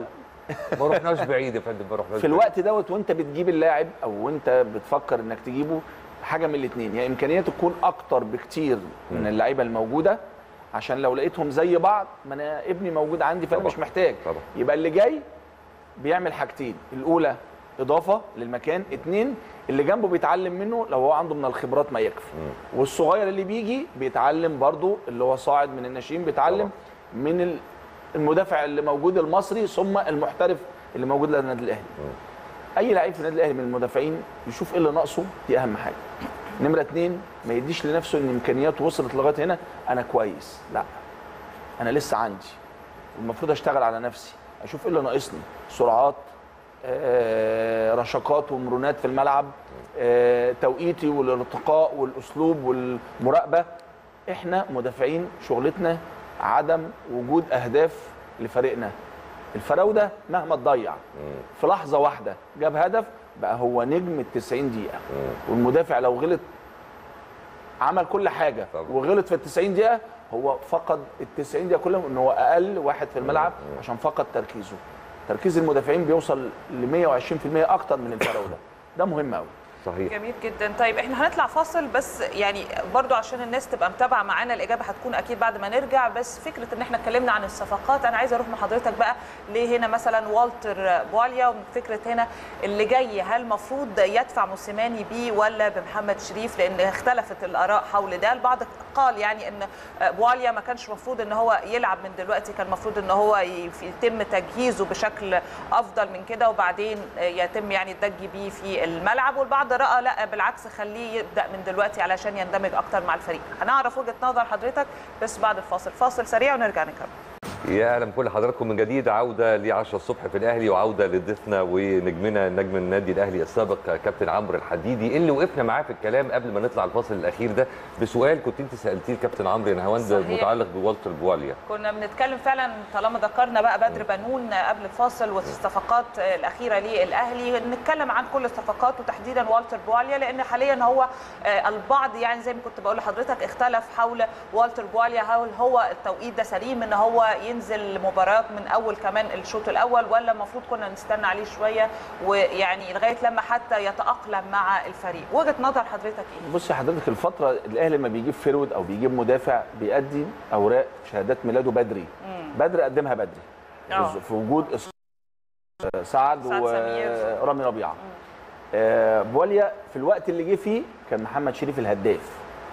ما رحناش بعيد يا فندم ما رحناش في الوقت دوت وانت بتجيب اللاعب او وانت بتفكر انك تجيبه حاجه من الاثنين يا امكانياته تكون اكتر بكتير من اللعيبه الموجوده عشان لو لقيتهم زي بعض ما انا ابني موجود عندي فانا مش محتاج طبعا. يبقى اللي جاي بيعمل حاجتين الاولى اضافه للمكان اتنين اللي جنبه بيتعلم منه لو هو عنده من الخبرات ما يكفي والصغير اللي بيجي بيتعلم برضو اللي هو صاعد من الناشئين بيتعلم من ال- المدافع اللي موجود المصري ثم المحترف اللي موجود لدى النادي الاهلي اي لعيب في النادي الاهلي من المدافعين يشوف ايه اللي ناقصه دي اهم حاجه نمره اتنين ما يديش لنفسه ان امكانياته وصلت لغايه هنا انا كويس لا انا لسه عندي المفروض اشتغل على نفسي اشوف ايه اللي ناقصني سرعات آه، رشقات ومرونات في الملعب آه، توقيتي والارتقاء والاسلوب والمراقبه احنا مدافعين شغلتنا عدم وجود اهداف لفريقنا الفراوده مهما تضيع في لحظه واحده جاب هدف بقى هو نجم ال 90 دقيقه والمدافع لو غلط عمل كل حاجه وغلط في ال 90 دقيقه هو فقد ال 90 دقيقه كلهم ان هو اقل واحد في الملعب عشان فقد تركيزه تركيز المدافعين بيوصل ل 120% اكتر من الفراوده ده مهم قوي صحيح جميل جدا طيب احنا هنطلع فاصل بس يعني برضو عشان الناس تبقى متابعه معانا الاجابه هتكون اكيد بعد ما نرجع بس فكره ان احنا اتكلمنا عن الصفقات انا عايزه اروح مع حضرتك بقى ليه هنا مثلا والتر بواليا وفكره هنا اللي جاي هل المفروض يدفع موسيماني بيه ولا بمحمد شريف لان اختلفت الاراء حول ده البعض قال يعني ان بواليا ما كانش المفروض ان هو يلعب من دلوقتي كان المفروض ان هو يتم تجهيزه بشكل افضل من كده وبعدين يتم يعني الدج بيه في الملعب والبعض راى لا بالعكس خليه يبدا من دلوقتي علشان يندمج اكتر مع الفريق هنعرف وجهه نظر حضرتك بس بعد الفاصل فاصل سريع ونرجع نكمل يا اهلا بكل حضراتكم من جديد عوده ل 10 الصبح في الاهلي وعوده لضيفنا ونجمنا نجم النادي الاهلي السابق كابتن عمرو الحديدي اللي وقفنا معاه في الكلام قبل ما نطلع الفاصل الاخير ده بسؤال كنت انت سالتيه الكابتن عمرو نهاوند صحيح. متعلق بوالتر بواليا كنا بنتكلم فعلا طالما ذكرنا بقى بدر بنون قبل الفاصل والصفقات الاخيره للاهلي نتكلم عن كل الصفقات وتحديدا والتر بواليا لان حاليا هو آه، البعض يعني زي ما كنت بقول لحضرتك اختلف حول والتر بواليا هل هو التوقيت ده سليم ان هو ينزل مباريات من اول كمان الشوط الاول ولا المفروض كنا نستنى عليه شويه ويعني لغايه لما حتى يتاقلم مع الفريق وجهه نظر حضرتك ايه بص يا حضرتك الفتره الاهلي لما بيجيب فيرود او بيجيب مدافع بيأدي اوراق شهادات ميلاده بدري مم. بدري قدمها بدري آه. في وجود إص- سعد سعد سمير. ورامي ربيعه آه، بواليا في الوقت اللي جه فيه كان محمد شريف الهداف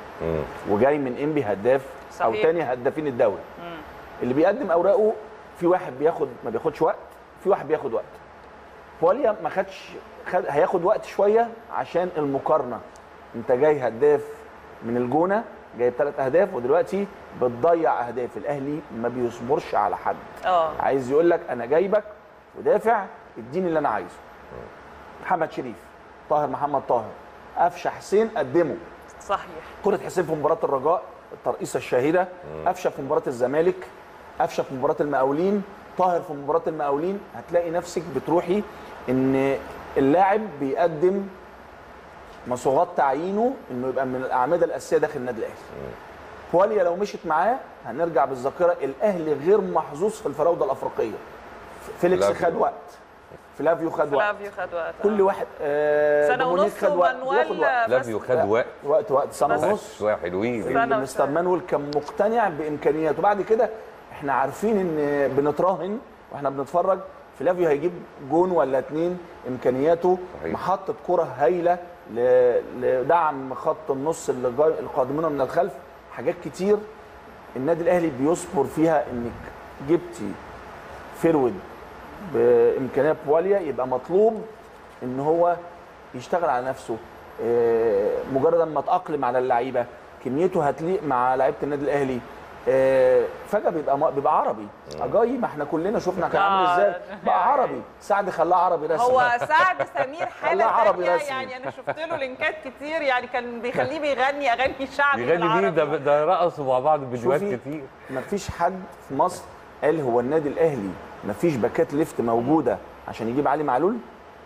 وجاي من انبي هداف او صحيح. تاني هدافين الدوري اللي بيقدم اوراقه في واحد بياخد ما بياخدش وقت في واحد بياخد وقت بواليا ما خدش خد هياخد وقت شويه عشان المقارنه انت جاي هداف من الجونه جايب ثلاث اهداف ودلوقتي بتضيع اهداف الاهلي ما بيصبرش على حد اه عايز يقول لك انا جايبك ودافع اديني اللي انا عايزه محمد شريف طاهر محمد طاهر قفشه حسين قدمه صحيح كرة حسين في مباراة الرجاء الترقيصة الشهيرة قفشه في مباراة الزمالك قفشه في مباراة المقاولين طاهر في مباراة المقاولين هتلاقي نفسك بتروحي ان اللاعب بيقدم مصوغات تعيينه انه يبقى من الاعمده الاساسيه داخل النادي الاهلي. بواليا لو مشيت معاه هنرجع بالذاكره الاهلي غير محظوظ في الفراوده الافريقيه. فيليكس فلافيو. خد وقت فلافيو خد وقت فلافيو خد وقت كل واحد آه سنة دومينيك ونص خد وقت ومانويل بياخد وقت. فلافيو خد وقت وقت وقت سنه بس- ونص شويه حلوين سنة مستر مانويل كان مقتنع بامكانياته بعد كده احنا عارفين ان بنتراهن واحنا بنتفرج فلافيو هيجيب جون ولا اتنين امكانياته صحيح. محطه كره هايله ل- لدعم خط النص اللي جاي- القادمون من الخلف حاجات كتير النادي الاهلي بيصبر فيها انك جبتي فيرود بامكانيات بواليا يبقى مطلوب ان هو يشتغل على نفسه آه، مجرد ما اتاقلم على اللعيبه كميته هتليق مع لعيبه النادي الاهلي آه، فجاه بيبقى بيبقى عربي اجاي ما احنا كلنا شفنا كان عامل آه. ازاي بقى عربي سعد خلاه عربي رسمي هو سعد سمير حاله خلاه عربي تانية رسمي. يعني انا شفت له لينكات كتير يعني كان بيخليه بيغني اغاني شعبي يغني مين بالعربي ده ده رقصوا مع بعض فيديوهات شوفي، كتير ما فيش حد في مصر قال هو النادي الاهلي ما فيش باكات ليفت موجوده عشان يجيب علي معلول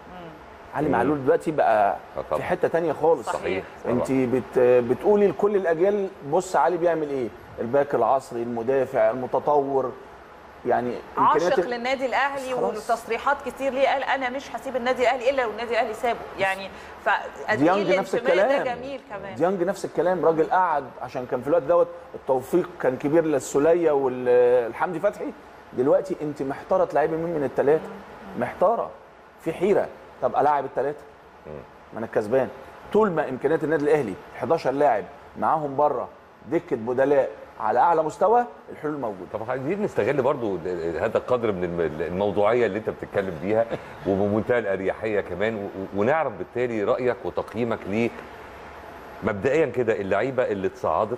علي مم. معلول دلوقتي بقى آه طبعا. في حته تانية خالص صحيح. انت بت بتقولي لكل الاجيال بص علي بيعمل ايه الباك العصري المدافع المتطور يعني عاشق ال- للنادي الاهلي خلاص. وتصريحات كتير ليه قال انا مش هسيب النادي الاهلي الا لو النادي الاهلي سابه يعني فقد ديانج ايه نفس الانتماء الكلام ده جميل كمان ديانج نفس الكلام راجل قعد عشان كان في الوقت دوت التوفيق كان كبير للسوليه والحمدي فتحي دلوقتي انت محتاره تلعبي مين من الثلاثه محتاره في حيره طب الاعب الثلاثه ما انا الكسبان طول ما امكانيات النادي الاهلي 11 لاعب معاهم بره دكه بدلاء على اعلى مستوى الحلول موجوده طب عايزين نستغل برضو هذا القدر من الم- الموضوعيه اللي انت بتتكلم بيها وبمنتهى الاريحيه كمان و- و- ونعرف بالتالي رايك وتقييمك ليه مبدئيا كده اللعيبه اللي اتصعدت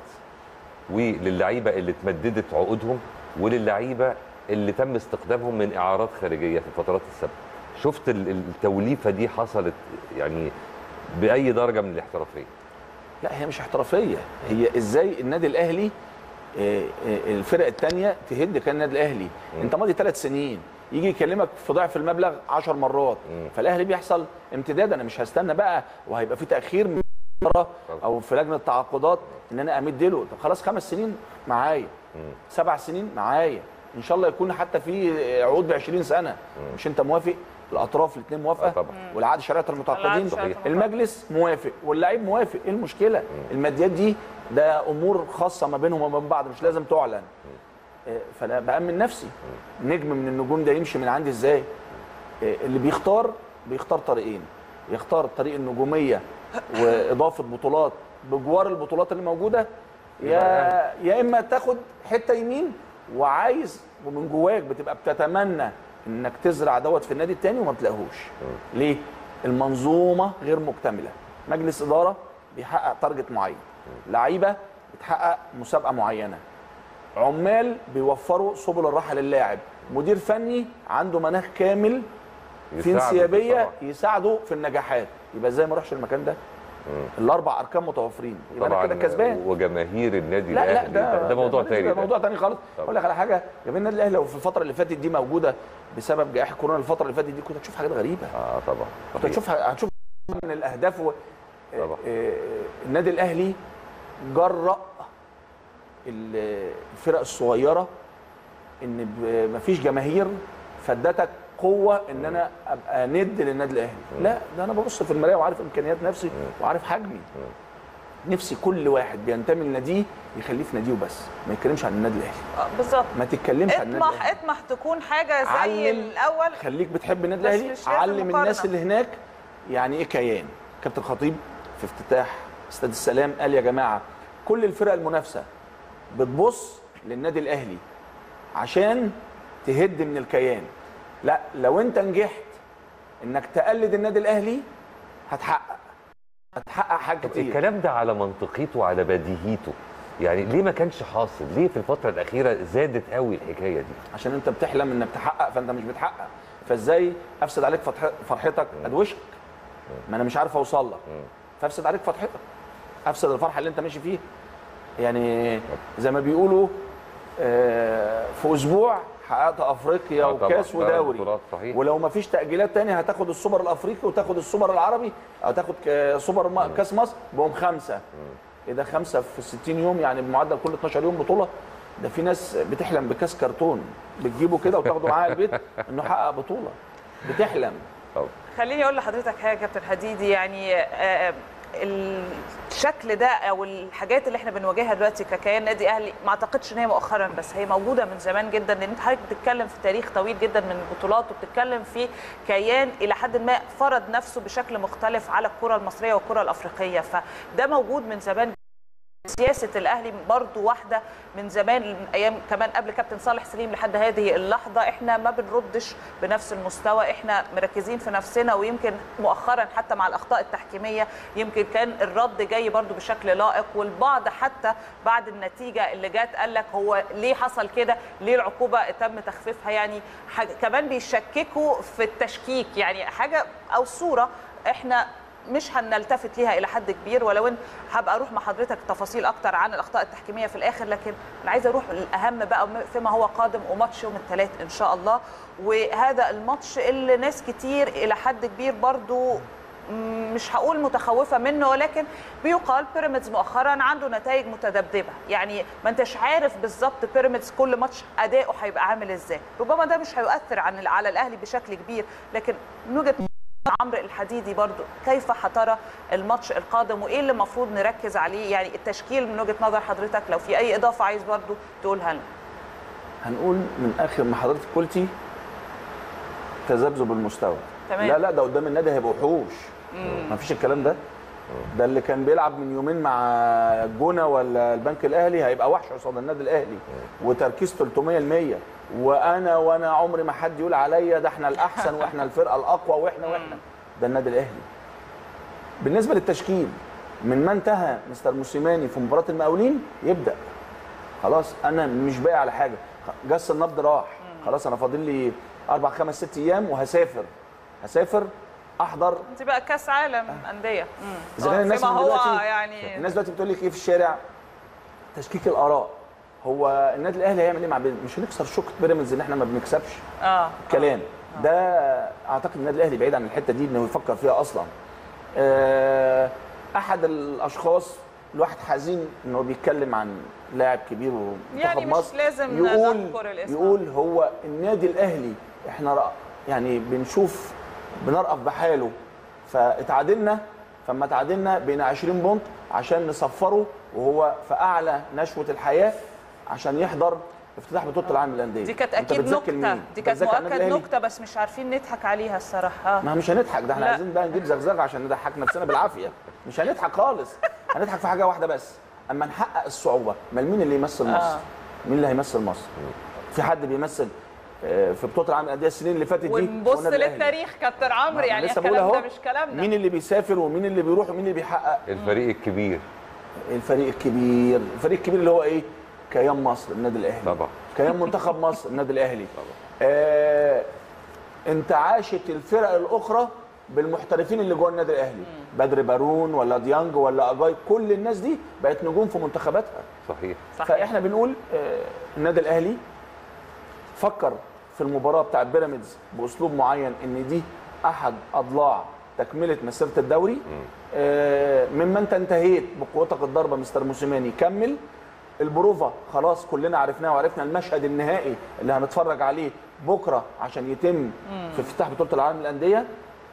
وللعيبه اللي اتمددت عقودهم وللعيبه اللي تم استخدامهم من اعارات خارجيه في الفترات السابقه شفت ال- ال- التوليفه دي حصلت يعني باي درجه من الاحترافيه لا هي مش احترافيه هي ازاي النادي الاهلي آه، آه، الفرق الثانيه تهد كان النادي الاهلي انت ماضي ثلاث سنين يجي يكلمك في ضعف المبلغ 10 مرات فالاهلي بيحصل امتداد انا مش هستنى بقى وهيبقى في تاخير من مرة او في لجنه التعاقدات ان انا امد له طب خلاص خمس سنين معايا سبع سنين معايا ان شاء الله يكون حتى في عقود ب 20 سنه مش انت موافق الاطراف الاثنين موافقه طبعا. والعقد شريعه العقد المتعاقدين شريعة المتعاقدين. المجلس موافق واللعيب موافق ايه المشكله الماديات دي ده امور خاصه ما بينهم وما بين بعض مش لازم تعلن آه، فانا بامن نفسي نجم من النجوم ده يمشي من عندي ازاي آه، اللي بيختار بيختار طريقين يختار طريق النجوميه واضافه بطولات بجوار البطولات اللي موجوده يا يا اما تاخد حته يمين وعايز ومن جواك بتبقى بتتمنى انك تزرع دوت في النادي التاني وما بتلاقيهوش ليه المنظومه غير مكتمله مجلس اداره بيحقق تارجت معين لعيبه بتحقق مسابقه معينه عمال بيوفروا سبل الراحه للاعب مدير فني عنده مناخ كامل في يساعده انسيابيه طبعا. يساعده في النجاحات يبقى ازاي ما اروحش المكان ده الاربع اركان متوفرين يبقى انا طبعا كده كسبان وجماهير النادي لا لا الاهلي ده ده موضوع ده تاني ده ده. موضوع تاني خالص طبعا. اقول لك على حاجه جماهير النادي الاهلي لو في الفتره اللي فاتت دي موجوده بسبب جائحه كورونا الفتره اللي فاتت دي كنت هتشوف حاجات غريبه اه طبعا كنت هتشوف هتشوف من الاهداف و... طبعا. آه، النادي الاهلي جرأ ال- الفرق الصغيره ان ب- مفيش جماهير فادتك قوه ان انا ابقى ند للنادي الاهلي لا ده انا ببص في المرايه وعارف امكانيات نفسي وعارف حجمي نفسي كل واحد بينتمي لناديه يخليه في ناديه بس ما يتكلمش عن النادي الاهلي آه، بالظبط ما تتكلمش عن النادي اطمح الاهلي اطمح تكون حاجه زي علم. الاول خليك بتحب النادي بس الاهلي مش لازم علم مقارنة. الناس اللي هناك يعني ايه كيان كابتن خطيب في افتتاح استاد السلام قال يا جماعه كل الفرق المنافسه بتبص للنادي الاهلي عشان تهد من الكيان لا لو انت نجحت انك تقلد النادي الاهلي هتحقق هتحقق حاجات طب كتير الكلام ده على منطقيته وعلى بديهيته يعني ليه ما كانش حاصل ليه في الفتره الاخيره زادت قوي الحكايه دي عشان انت بتحلم انك تحقق فانت مش بتحقق فازاي افسد عليك فتح فرحتك ادوشك ما انا مش عارف اوصل لك فافسد عليك فرحتك افسد الفرحه اللي انت ماشي فيها يعني زي ما بيقولوا آه، في اسبوع حققت افريقيا آه طبعاً، وكاس ده ودوري بطولات صحيح. ولو ما فيش تاجيلات تاني هتاخد السوبر الافريقي وتاخد السوبر العربي او تاخد ك- سوبر ما- كاس مصر بهم خمسه ايه ده خمسه في 60 يوم يعني بمعدل كل 12 يوم بطوله ده في ناس بتحلم بكاس كرتون بتجيبه كده وتاخده معاها البيت انه حقق بطوله بتحلم خليني اقول لحضرتك حاجه يا كابتن حديدي يعني آه، الشكل ده او الحاجات اللي احنا بنواجهها دلوقتي ككيان نادي اهلي ما اعتقدش ان هي مؤخرا بس هي موجوده من زمان جدا لان انت حضرتك بتتكلم في تاريخ طويل جدا من البطولات وبتتكلم في كيان الى حد ما فرض نفسه بشكل مختلف على الكره المصريه والكره الافريقيه فده موجود من زمان سياسه الاهلي برضو واحده من زمان من ايام كمان قبل كابتن صالح سليم لحد هذه اللحظه احنا ما بنردش بنفس المستوى احنا مركزين في نفسنا ويمكن مؤخرا حتى مع الاخطاء التحكيميه يمكن كان الرد جاي برضو بشكل لائق والبعض حتى بعد النتيجه اللي جت قال لك هو ليه حصل كده ليه العقوبه تم تخفيفها يعني حاجة كمان بيشككوا في التشكيك يعني حاجه او صوره احنا مش هنلتفت ليها الى حد كبير ولو ان هبقى اروح مع حضرتك تفاصيل اكتر عن الاخطاء التحكيميه في الاخر لكن انا عايزه اروح الاهم بقى فيما هو قادم وماتش يوم الثلاث ان شاء الله وهذا الماتش اللي ناس كتير الى حد كبير برضو م- مش هقول متخوفه منه ولكن بيقال بيراميدز مؤخرا عنده نتائج متذبذبه يعني ما انتش عارف بالظبط بيراميدز كل ماتش اداؤه هيبقى عامل ازاي ربما ده مش هيؤثر عن على الاهلي بشكل كبير لكن من وجهه عمرو الحديدي برضو كيف هترى الماتش القادم وايه اللي المفروض نركز عليه يعني التشكيل من وجهه نظر حضرتك لو في اي اضافه عايز برضو تقولها لنا هنقول من اخر ما حضرتك قلتي تذبذب المستوى تمام. لا لا ده قدام النادي هيبقوا وحوش ما فيش الكلام ده ده اللي كان بيلعب من يومين مع الجونه ولا البنك الاهلي هيبقى وحش قصاد النادي الاهلي وتركيز 300% وانا وانا عمري ما حد يقول عليا ده احنا الاحسن واحنا الفرقه الاقوى واحنا واحنا ده النادي الاهلي بالنسبه للتشكيل من ما انتهى مستر موسيماني في مباراه المقاولين يبدا خلاص انا مش باقي على حاجه جس النبض راح خلاص انا فاضل لي اربع خمس ست ايام وهسافر هسافر احضر انت بقى كاس عالم انديه مم. اذا كان آه، الناس فيما من هو دلوقتي يعني الناس دلوقتي بتقول لك ايه في الشارع تشكيك الاراء هو النادي الاهلي هيعمل ايه مع بيراميدز مش هنكسر شوكه بيراميدز ان احنا ما بنكسبش اه كلام ده اعتقد النادي الاهلي بعيد عن الحته دي انه يفكر فيها اصلا آه، احد الاشخاص الواحد حزين انه بيتكلم عن لاعب كبير ومنتخب يعني مش مصر لازم يقول نذكر الاسم. يقول هو النادي الاهلي احنا رأ- يعني بنشوف بنرأف بحاله فاتعادلنا فما تعادلنا بين 20 بونت عشان نصفره وهو في اعلى نشوه الحياه عشان يحضر افتتاح بطوله العالم للانديه دي كانت أنت اكيد بتذكر نكته مين؟ دي كانت بتذكر النادي مؤكد الأهلي؟ نكته بس مش عارفين نضحك عليها الصراحه ما مش هنضحك ده احنا لا. عايزين بقى نجيب زغزغه عشان نضحك نفسنا بالعافيه مش هنضحك خالص هنضحك في حاجه واحده بس اما نحقق الصعوبه ما مين اللي يمثل مصر آه. مين اللي هيمثل مصر في حد بيمثل آه، في بطوله العالم للانديه السنين اللي فاتت دي ونبص والنادي الأهلي. للتاريخ كابتن عمرو ما يعني لسه بقول الكلام ده أهو. مش كلامنا مين اللي بيسافر ومين اللي بيروح ومين اللي بيحقق الفريق الكبير الفريق الكبير الفريق الكبير اللي هو ايه كيان مصر النادي الاهلي طبعا كيان منتخب مصر النادي الاهلي آه انتعاشت الفرق الاخرى بالمحترفين اللي جوه النادي الاهلي بدر بارون ولا ديانج ولا اجاي كل الناس دي بقت نجوم في منتخباتها صحيح فاحنا بنقول آه النادي الاهلي فكر في المباراه بتاع بيراميدز باسلوب معين ان دي احد اضلاع تكمله مسيره الدوري آه مما انت انتهيت بقوتك الضربه مستر موسيماني كمل البروفا خلاص كلنا عرفناه وعرفنا المشهد النهائي اللي هنتفرج عليه بكره عشان يتم في افتتاح بطوله العالم للانديه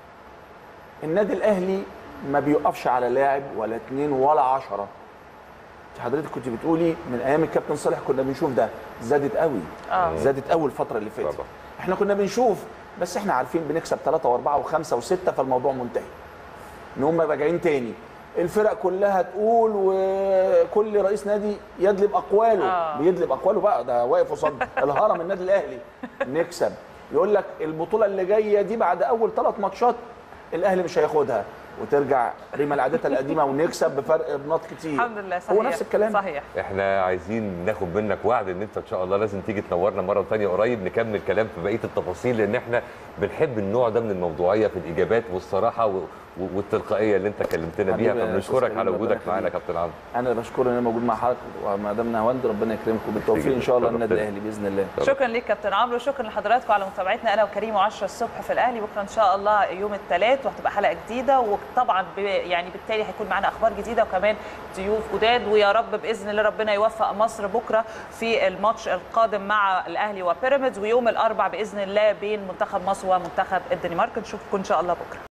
النادي الاهلي ما بيوقفش على لاعب ولا اتنين ولا عشرة انت حضرتك كنت بتقولي من ايام الكابتن صالح كنا بنشوف ده زادت قوي آه. زادت قوي الفتره اللي فاتت احنا كنا بنشوف بس احنا عارفين بنكسب ثلاثة واربعة وخمسة وستة فالموضوع منتهي ان هم راجعين تاني الفرق كلها تقول وكل رئيس نادي يدلب اقواله آه. بيدلب اقواله بقى ده واقف قصاد الهرم النادي الاهلي نكسب يقول لك البطوله اللي جايه دي بعد اول ثلاث ماتشات الاهلي مش هياخدها وترجع ريما لعادتها القديمه ونكسب بفرق بنات كتير الحمد لله صحيح هو نفس الكلام صحيح احنا عايزين ناخد منك وعد ان انت ان شاء الله لازم تيجي تنورنا مره ثانيه قريب نكمل كلام في بقيه التفاصيل لان احنا بنحب النوع ده من الموضوعيه في الاجابات والصراحه و- و- والتلقائيه اللي انت كلمتنا بيها حبيبي يا فبنشكرك أستاذ على كريم، وجودك ربنا معانا يا يخليك. كابتن عمرو انا بشكر ان انا موجود مع حضرتك ومدام نهاوند ربنا يكرمكم بالتوفيق ان شاء الله النادي الاهلي باذن الله شكرا ليك كابتن عمرو شكرا لحضراتكم على متابعتنا انا وكريم و10 الصبح في الاهلي بكره ان شاء الله يوم الثلاث وهتبقى حلقه جديده وطبعا ب- يعني بالتالي هيكون معانا اخبار جديده وكمان ضيوف جداد ويا رب باذن الله ربنا يوفق مصر بكره في الماتش القادم مع الاهلي وبيراميدز ويوم الاربع باذن الله بين منتخب مصر ومنتخب الدنمارك نشوفكم ان شاء الله بكره